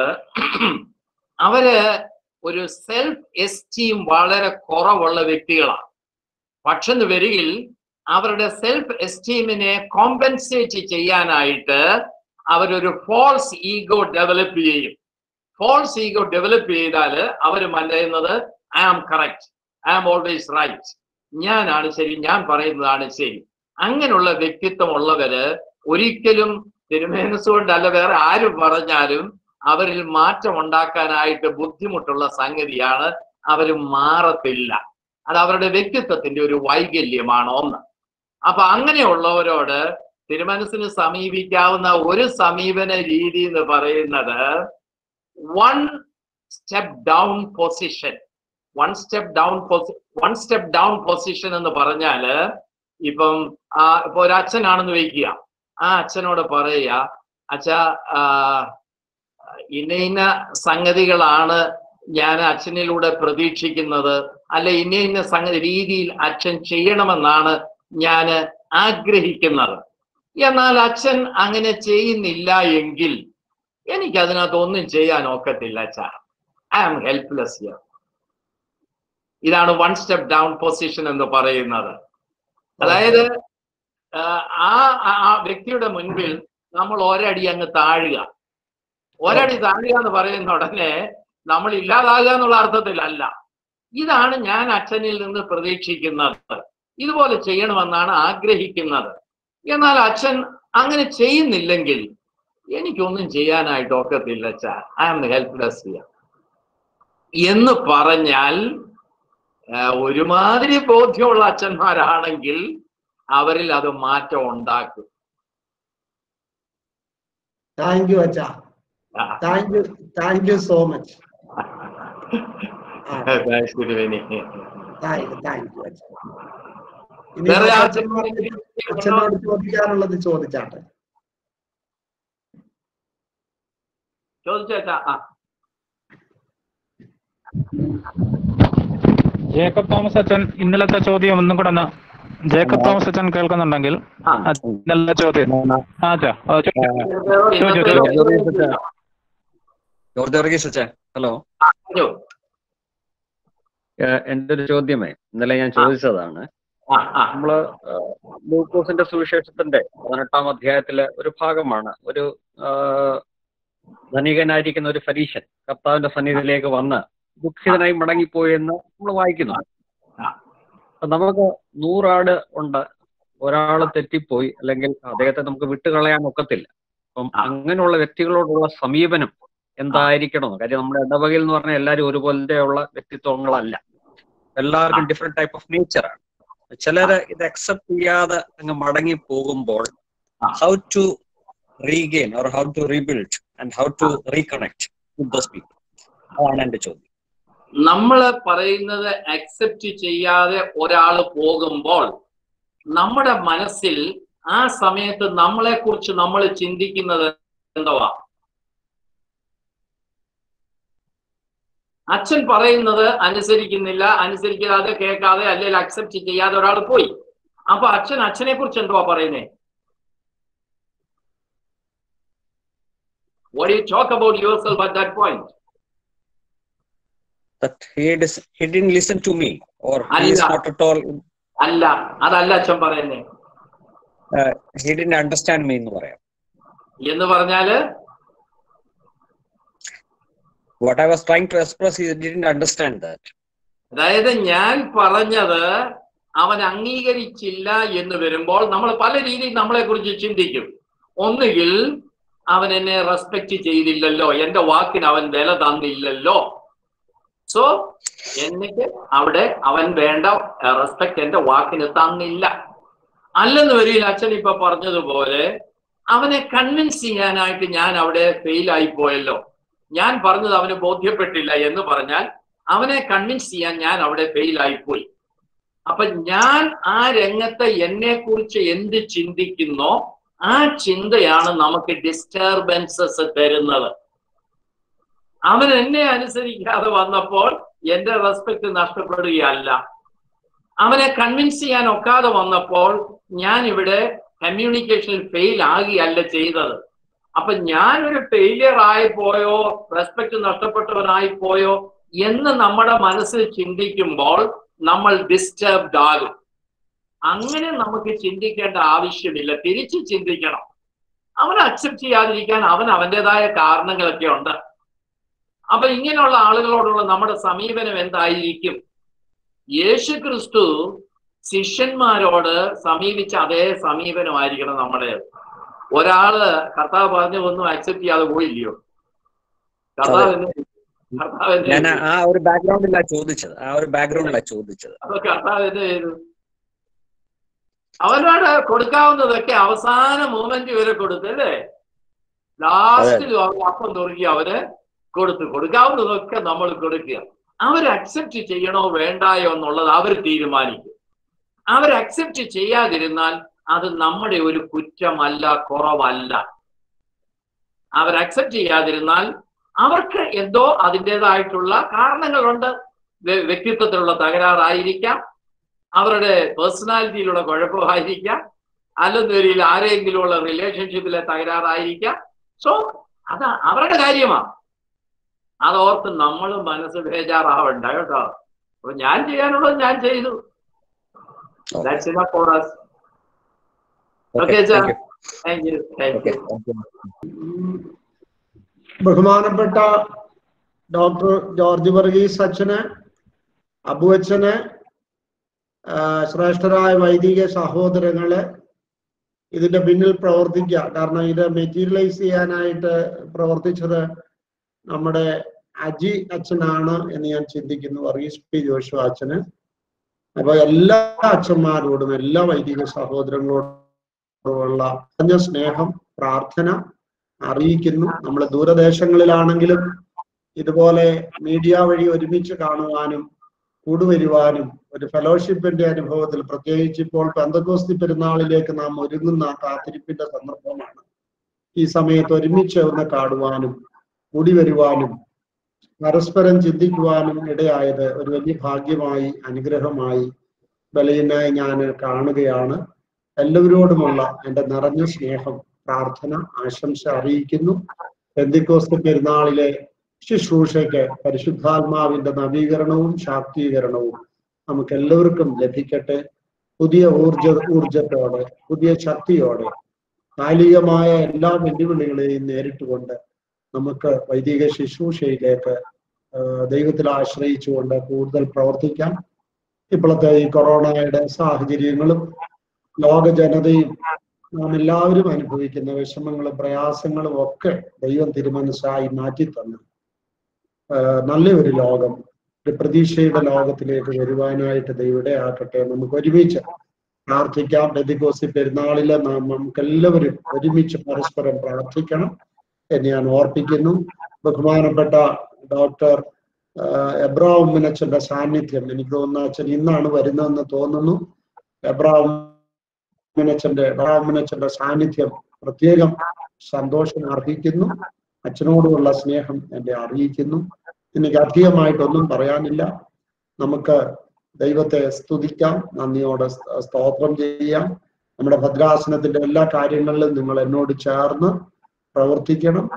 അവര് ഒരു സെൽഫ് എസ്റ്റീം വളരെ കുറവുള്ള വ്യക്തികളാണ് പക്ഷെ വരികിൽ അവരുടെ സെൽഫ് എസ്റ്റീമിനെ കോമ്പൻസേറ്റ് ചെയ്യാനായിട്ട് അവരൊരു ഫോൾസ് ഈഗോ ഡെവലപ്പ് ചെയ്യും ഫോൾസ് ഈഗോ ഡെവലപ്പ് ചെയ്താൽ അവർ മനയുന്നത് I am correct I am always right ഞാനാണ് ശരി ഞാൻ പറയുന്നതാണ് ശരി അങ്ങനെയുള്ള വ്യക്തിത്വം ഉള്ളവര് ഒരിക്കലും തിരുമേനസുകൊണ്ടല്ല വേറെ ആരും പറഞ്ഞാലും അവരിൽ മാറ്റം ഉണ്ടാക്കാനായിട്ട് ബുദ്ധിമുട്ടുള്ള സംഗതിയാണ് അവർ മാറത്തില്ല അത് അവരുടെ വ്യക്തിത്വത്തിന്റെ ഒരു വൈകല്യമാണ് ഒന്ന് അപ്പൊ അങ്ങനെയുള്ളവരോട് തിരുമനസിന് സമീപിക്കാവുന്ന ഒരു സമീപന രീതി എന്ന് പറയുന്നത് one step down position one step down one step down position എന്ന് പറഞ്ഞാല് ഇപ്പം ആ ഇപ്പൊ ഒരു അച്ഛനാണെന്ന് വയ്ക്കുക ആ അച്ഛനോട് പറയുക അച്ഛാ ആ, ഇന്ന ഇന്ന സംഗതികളാണ് ഞാൻ അച്ഛനിലൂടെ പ്രതീക്ഷിക്കുന്നത് അല്ല ഇന്ന ഇന്ന സംഗതി രീതിയിൽ അച്ഛൻ ചെയ്യണമെന്നാണ് ഞാൻ ആഗ്രഹിക്കുന്നത് എന്നാൽ അച്ഛൻ അങ്ങനെ ചെയ്യുന്നില്ല എങ്കിൽ എനിക്ക് അതിനകത്ത് ഒന്നും ചെയ്യാൻ ഒക്കത്തില്ല അച്ഛാ ഐ ആം ഹെൽപ്ലെസ് ഹിയർ ഇതാണ് വൺ സ്റ്റെപ്പ് ഡൗൺ പൊസിഷൻ എന്ന് പറയുന്നത് അതായത് ആഹ് ആ ആ- ആ വ്യക്തിയുടെ മുൻപിൽ നമ്മൾ ഒരടി അങ്ങ് താഴുക ഒരടി താഴുക എന്ന് പറയുന്ന ഉടനെ നമ്മൾ ഇല്ലാതാകുക എന്നുള്ള അർത്ഥത്തിലല്ല ഇതാണ് ഞാൻ അച്ഛനിൽ നിന്ന് പ്രതീക്ഷിക്കുന്നത് ഇതുപോലെ ചെയ്യണമെന്നാണ് ആഗ്രഹിക്കുന്നത് എന്നാൽ അച്ഛൻ അങ്ങനെ ചെയ്യുന്നില്ലെങ്കിൽ എനിക്കൊന്നും ചെയ്യാനായിട്ട് ഒക്കത്തില്ല അച്ഛാ ഐ ആം ഹെൽപ്ലെസ് ഹിയർ എന്ന് പറഞ്ഞാൽ ആ, ഒരുമാതിരി ബോധ്യമുള്ള അച്ഛന്മാരാണെങ്കിൽ അവരിൽ അത് മാറ്റം ഉണ്ടാക്കും താങ്ക് യു അച്ഛാ ആ. Thank you thank you so much Thanks, Thiruveni. Thank you thank you അച്ഛാ ഇനി വേറെ അച്ഛന്മാർക്ക് അച്ഛനോട് ചോദിക്കാനുള്ളത് ചോദിച്ചാട്ടെ ചോദിച്ചേച്ചാ ആ ജേക്കബ് തോമസ് അച്ഛൻ ഇന്നലത്തെ ചോദ്യം ഒന്നും കൂടെ ഒന്ന് ജേക്കബ് തോമസ് അച്ഛൻ കേൾക്കുന്നുണ്ടെങ്കിൽ ആ. ആ, ഇന്നലത്തെ ചോദ്യം ആ അച്ഛാ ആ, ചോദിച്ചോ. ഇന്നത്തെ ചോദിച്ചോ. ജോർജ് വർഗീസ് അച്ഛാ ഹലോ പറഞ്ഞോ. ഏഹ് എന്റെ ഒരു ചോദ്യമേ ഇന്നലെ ഞാൻ ചോദിച്ചതാണ് ആ, ആ. നമ്മള് ഏഹ് ലൂക്കോസിന്റെ സുവിശേഷത്തിന്റെ പതിനെട്ടാം അധ്യായത്തിലെ ഒരു ഭാഗമാണ് ഒരു ഏഹ് ധനികനായിരിക്കുന്ന ഒരു ഫരീശൻ കർത്താവിന്റെ സന്നിധിയിലേക്ക് വന്ന് ദുഃഖിതനായി മടങ്ങിപ്പോയി എന്ന് നമ്മൾ വായിക്കുന്നു ആ. അപ്പൊ നമുക്ക് നൂറാട് ഉണ്ട് ഒരാള് തെറ്റിപ്പോയി അല്ലെങ്കിൽ അദ്ദേഹത്തെ നമുക്ക് വിട്ടുകളയാൻ ഒക്കത്തില്ല അപ്പം ആ. അങ്ങനെയുള്ള വ്യക്തികളോടുള്ള സമീപനം എന്തായിരിക്കണം കാര്യം നമ്മുടെ ഇടവകയിൽ എന്ന് പറഞ്ഞാൽ എല്ലാവരും ഒരുപോലത്തെയുള്ള വ്യക്തിത്വങ്ങളല്ല എല്ലാവർക്കും ഡിഫറെന്റ് ടൈപ്പ് ഓഫ് നേച്ചറാണ് ചിലര് ഇത് അക്സെപ്റ്റ് ചെയ്യാതെ അങ്ങ് മടങ്ങി പോകുമ്പോൾ ആ. How to regain or how to rebuild and how to reconnect with those people അതാണ് എന്റെ ചോദ്യം നമ്മള് പറയുന്നത് അക്സെപ്റ്റ് ചെയ്യാതെ ഒരാൾ പോകുമ്പോൾ നമ്മുടെ മനസ്സിൽ ആ സമയത്ത് നമ്മളെ കുറിച്ച് നമ്മൾ ചിന്തിക്കുന്നത് എന്തുവാ അച്ഛൻ പറയുന്നത് അനുസരിക്കുന്നില്ല അനുസരിക്കാതെ കേൾക്കാതെ അല്ലെങ്കിൽ അക്സെപ്റ്റ് ചെയ്യാതെ ഒരാൾ പോയി അപ്പൊ അച്ഛൻ അച്ഛനെ കുറിച്ച് എന്തുവാ പറയുന്നേ What do you talk about yourself at that point? That he, dis- he didn't listen to me, or he is Allah. not at all, അല്ല അതല്ല അച്ഛൻ പറയുന്നേ uh, he didn't understand me എന്ന് പറയാം. എന്ന് പറഞ്ഞാല് What I was trying to express, he didn't understand that. അതായത് ഞാൻ പറഞ്ഞത് അവൻ അംഗീകരിച്ചില്ല എന്ന് വരുമ്പോൾ നമ്മൾ പല രീതിയിൽ നമ്മളെ കുറിച്ച് ചിന്തിക്കും ഒന്നുകിൽ അവൻ എന്നെ റെസ്പെക്ട് ചെയ്തില്ലല്ലോ എന്റെ വാക്കിന് അവൻ വില തന്നില്ലല്ലോ സോ എന്നിട്ട് അവിടെ അവൻ വേണ്ട റെസ്പെക്ട് എന്റെ വാക്കിന് തന്നില്ല അല്ലെന്ന് വരില്ല അച്ഛൻ ഇപ്പൊ പറഞ്ഞതുപോലെ അവനെ കൺവിൻസ് ചെയ്യാനായിട്ട് ഞാൻ അവിടെ ഫെയിൽ ആയി പോയല്ലോ ഞാൻ പറഞ്ഞത് അവന് ബോധ്യപ്പെട്ടില്ല എന്ന് പറഞ്ഞാൽ അവനെ കൺവിൻസ് ചെയ്യാൻ ഞാൻ അവിടെ ഫെയിൽ ആയിപ്പോയി അപ്പൊ ഞാൻ ആ രംഗത്ത് എന്നെ കുറിച്ച് എന്ത് ചിന്തിക്കുന്നോ ആ ചിന്തയാണ് നമുക്ക് ഡിസ്റ്റർബൻസസ് തരുന്നത് അവൻ എന്നെ അനുസരിക്കാതെ വന്നപ്പോൾ എന്റെ റെസ്പെക്ട് നഷ്ടപ്പെടുകയല്ല അവനെ കൺവിൻസ് ചെയ്യാൻ ഒക്കാതെ വന്നപ്പോൾ ഞാൻ ഇവിടെ കമ്മ്യൂണിക്കേഷനിൽ ഫെയിൽ ആകുകയല്ല ചെയ്തത് അപ്പൊ ഞാൻ ഒരു ഫെയിലിയർ ആയി പോയോ റെസ്പെക്ട് നഷ്ടപ്പെട്ടവനായി പോയോ എന്ന് നമ്മുടെ മനസ്സിൽ ചിന്തിക്കുമ്പോൾ നമ്മൾ ഡിസ്റ്റർബ്ഡ് ആകും അങ്ങനെ നമുക്ക് ചിന്തിക്കേണ്ട ആവശ്യമില്ല തിരിച്ച് ചിന്തിക്കണം അവൻ അക്സെപ്റ്റ് ചെയ്യാതിരിക്കാൻ അവൻ അവൻ്റെതായ കാരണങ്ങളൊക്കെ ഉണ്ട് അപ്പൊ ഇങ്ങനെയുള്ള ആളുകളോടുള്ള നമ്മുടെ സമീപനം എന്തായിരിക്കും യേശു ക്രിസ്തു ശിഷ്യന്മാരോട് സമീപിച്ച അതേ സമീപനമായിരിക്കണം നമ്മുടെ ഒരാള് കർത്താവ് പറഞ്ഞു ഒന്നും അക്സെപ്റ്റ് ചെയ്യാതെ പോയില്ലയോ കർത്താവ് എന്ത് ചെയ്തു? കർത്താവ് എന്ത് ഞാൻ ചെയ്തു? ആ ഒരു ബാക്ക്ഗ്രൗണ്ടിലാണ് ചോദിച്ചത് ആ ഒരു ബാക്ക്ഗ്രൗണ്ടിലാണ് ചോദിച്ചത് അപ്പൊ കർത്താവ് എന്ത് ചെയ്തു അവനോട് കൊടുക്കാവുന്നതൊക്കെ അവസാന മൂമെന്റ് വരെ കൊടുത്തു അല്ലേ ലാസ്റ്റിലും അവൻ അപ്പം തുറക്കി അവന് കൊടുത്തു കൊടുക്കാവുന്നതൊക്കെ നമ്മൾ കൊടുക്കുക അവർ അക്സെപ്റ്റ് ചെയ്യണോ വേണ്ടായോ എന്നുള്ളത് അവർ തീരുമാനിക്കും അവർ അക്സെപ്റ്റ് ചെയ്യാതിരുന്നാൽ അത് നമ്മുടെ ഒരു കുറ്റമല്ല കുറവല്ല അവർ അക്സെപ്റ്റ് ചെയ്യാതിരുന്നാൽ അവർക്ക് എന്തോ അതിൻ്റെതായിട്ടുള്ള കാരണങ്ങളുണ്ട് വ്യ- വ്യക്തിത്വത്തിലുള്ള തകരാറായിരിക്കാം അവരുടെ പേഴ്സണാലിറ്റിയിലുള്ള കുഴപ്പമായിരിക്കാം അല്ലെന്നൊരിൽ ആരെങ്കിലുമുള്ള റിലേഷൻഷിപ്പിലെ തകരാറായിരിക്കാം സോ അത് അവരുടെ കാര്യമാണ് അതോർത്ത് നമ്മൾ മനസ്സ് ബേജാറാവണ്ട കേട്ടോ അപ്പൊ ഞാൻ ചെയ്യാനുള്ളത് ഞാൻ ചെയ്തു That's enough for us. Okay, sir. thank you. Thank you. Thank Okay, you. thank you. ബഹുമാനപ്പെട്ട ഡോക്ടർ ജോർജ് വർഗീസ് അച്ഛന് അബു അച്ഛന് ആ, ശ്രേഷ്ഠരായ വൈദിക സഹോദരങ്ങള് ഇതിന്റെ പിന്നിൽ പ്രവർത്തിക്കുക കാരണം ഇത് മെറ്റീരിയലൈസ് ചെയ്യാനായിട്ട് പ്രവർത്തിച്ചത് നമ്മുടെ അജി അച്ഛനാണ് എന്ന് ഞാൻ ചിന്തിക്കുന്നു വർഗീസ് പി ജോഷു അച്ഛന് അപ്പൊ എല്ലാ അച്ഛന്മാരോടും എല്ലാ വൈദിക സഹോദരങ്ങളോടുമുള്ള കുറഞ്ഞ സ്നേഹം പ്രാർത്ഥന അറിയിക്കുന്നു നമ്മൾ ദൂരദേശങ്ങളിലാണെങ്കിലും ഇതുപോലെ മീഡിയ വഴി ഒരുമിച്ച് കാണുവാനും കൂടുവരുവാനും ഒരു ഫെലോഷിപ്പിന്റെ അനുഭവത്തിൽ പ്രത്യേകിച്ച് ഇപ്പോൾ പെന്തകോസ്തി പെരുന്നാളിലേക്ക് നാം ഒരുങ്ങുന്ന കാത്തിരിപ്പിന്റെ സന്ദർഭമാണ് ഈ സമയത്ത് ഒരുമിച്ച് ഒന്ന് കാണുവാനും കൂടി വരുവാനും പരസ്പരം ചിന്തിക്കുവാനും ഇടയായത് ഒരു വലിയ ഭാഗ്യമായി അനുഗ്രഹമായി ബലീനായി ഞാൻ കാണുകയാണ് എല്ലാവരോടുമുള്ള എൻ്റെ നിറഞ്ഞ സ്നേഹം പ്രാർത്ഥന ആശംസ അറിയിക്കുന്നു പെന്തിക്കോസ്ത് പെരുന്നാളിലെ ശുശ്രൂഷയ്ക്ക് പരിശുദ്ധാത്മാവിന്റെ നവീകരണവും ശാക്തീകരണവും നമുക്ക് എല്ലാവർക്കും ലഭിക്കട്ടെ പുതിയ ഊർജ ഊർജത്തോടെ പുതിയ ശക്തിയോടെ കാലികമായ എല്ലാ വെല്ലുവിളികളെയും നേരിട്ടുകൊണ്ട് നമുക്ക് വൈദിക ശുശ്രൂഷയിലേക്ക് ആ, ദൈവത്തിൽ ആശ്രയിച്ചുകൊണ്ട് കൂടുതൽ പ്രവർത്തിക്കാം ഇപ്പോഴത്തെ ഈ കൊറോണയുടെ സാഹചര്യങ്ങളും ലോക ജനതയും നാം എല്ലാവരും അനുഭവിക്കുന്ന വിഷമങ്ങളും പ്രയാസങ്ങളും ഒക്കെ ദൈവം തിരുമനസ്സായി മാറ്റി തന്നു ആ, നല്ലൊരു ലോകം ഒരു പ്രതീക്ഷയുടെ ലോകത്തിലേക്ക് വരുവാനായിട്ട് ദൈവയുടെ ആക്കട്ടെ നമുക്ക് ഒരുമിച്ച് പ്രാർത്ഥിക്കാം ബെദിക്കോസി പെരുന്നാളില് നാം നമുക്ക് എല്ലാവരും ഒരുമിച്ച് പരസ്പരം പ്രാർത്ഥിക്കണം എന്ന് ഞാൻ ഓർപ്പിക്കുന്നു ബഹുമാനപ്പെട്ട ഡോക്ടർ എബ്രാഹിം മിനച്ചന്റെ സാന്നിധ്യം എനിക്ക് തോന്നുന്ന അച്ഛൻ ഇന്നാണ് വരുന്നതെന്ന് തോന്നുന്നു എബ്രാഹിം മിനച്ചന്റെ എബ്രാഹിം മിനച്ചന്റെ സാന്നിധ്യം പ്രത്യേകം സന്തോഷം അർഹിക്കുന്നു അച്ഛനോടുമുള്ള സ്നേഹം എന്നെ അറിയിക്കുന്നു എനിക്ക് അധികമായിട്ടൊന്നും പറയാനില്ല നമുക്ക് ദൈവത്തെ സ്തുതിക്കാം നന്ദിയോടെ സ്ത- സ്തോത്രം ചെയ്യാം നമ്മുടെ ഭദ്രാസനത്തിന്റെ എല്ലാ കാര്യങ്ങളിലും നിങ്ങൾ എന്നോട് ചേർന്ന് പ്രവർത്തിക്കണം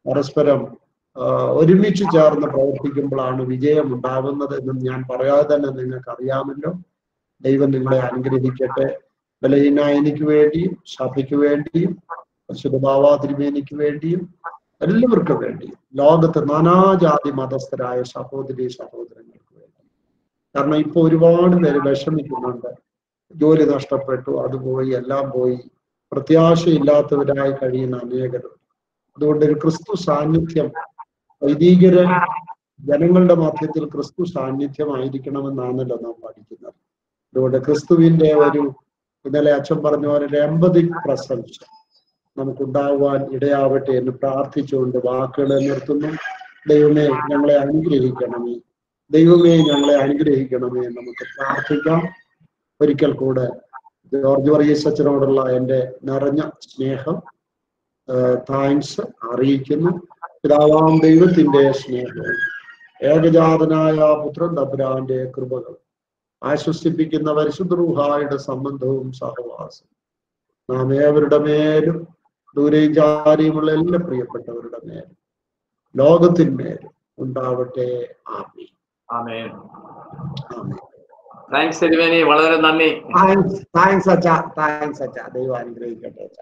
പരസ്പരം ആ, ഒരുമിച്ച് ചേർന്ന് പ്രവർത്തിക്കുമ്പോഴാണ് വിജയം ഉണ്ടാകുന്നത് എന്നും ഞാൻ പറയാതെ തന്നെ നിങ്ങൾക്ക് അറിയാമല്ലോ ദൈവം നിങ്ങളെ അനുഗ്രഹിക്കട്ടെ ബലഹീന എനിക്ക് വേണ്ടിയും സഭയ്ക്ക് വേണ്ടിയും പരിശുദ്ധ ബാബാ തിരുമേനിക്ക് വേണ്ടിയും എല്ലാവർക്കും വേണ്ടിയും ലോകത്ത് നാനാജാതി മതസ്ഥരായ സഹോദരി സഹോദരങ്ങൾക്ക് വേണ്ടി കാരണം ഇപ്പൊ ഒരുപാട് പേര് വിഷമിക്കുന്നുണ്ട് ജോലി നഷ്ടപ്പെട്ടു അത് പോയി എല്ലാം പോയി പ്രത്യാശയില്ലാത്തവരായി കഴിയുന്ന അനേകരുണ്ട് അതുകൊണ്ട് ഒരു ക്രിസ്തു സാന്നിധ്യം വൈദികര് ജനങ്ങളുടെ മധ്യത്തിൽ ക്രിസ്തു സാന്നിധ്യമായിരിക്കണമെന്നാണല്ലോ നാം പഠിക്കുന്നത് അതുകൊണ്ട് ക്രിസ്തുവിന്റെ ഒരു ഇന്നലെ അച്ഛൻ പറഞ്ഞ പോലെ ഒരു എമ്പതിക് പ്രസൻസ് നമുക്കുണ്ടാകുവാൻ ഇടയാവട്ടെ എന്ന് പ്രാർത്ഥിച്ചുകൊണ്ട് വാക്കുകൾ നിർത്തുന്നു ദൈവമേ ഞങ്ങളെ അനുഗ്രഹിക്കണമേ ദൈവമേ ഞങ്ങളെ അനുഗ്രഹിക്കണമേ എന്ന് നമുക്ക് പ്രാർത്ഥിക്കാം ഒരിക്കൽ കൂടെ ജോർജ് വർഗീസ് അച്ഛനോടുള്ള എൻ്റെ നിറഞ്ഞ സ്നേഹം താങ്ക്സ് അറിയിക്കുന്നു പിതാവാം ദൈവത്തിന്റെ സ്നേഹവും ഏകജാതനായ പുത്രൻ തബ്രാന്റെ കൃപകൾ ആശ്വസിപ്പിക്കുന്ന പരിശുദ്ധ റൂഹായുടെ സംബന്ധവും സഹവാസം നാം ഏവരുടെ മേലും ദൂരെയും ചാരിയുമുള്ള എല്ലാ പ്രിയപ്പെട്ടവരുടെ മേലും ലോകത്തിന്മേലും ഉണ്ടാവട്ടെ ആമി ആമേൻ ആമി താങ്ക്സ് തിരുമേനി വളരെ നന്ദി താങ്ക്സ് താങ്ക്സ് അച്ഛ താങ്ക്സ് അച്ഛ ദൈവം അനുഗ്രഹിക്കട്ടെ അച്ഛ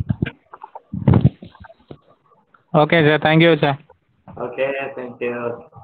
ഓക്കെ അച്ഛാ താങ്ക് യു അച്ഛാ ഓക്കെ താങ്ക് യു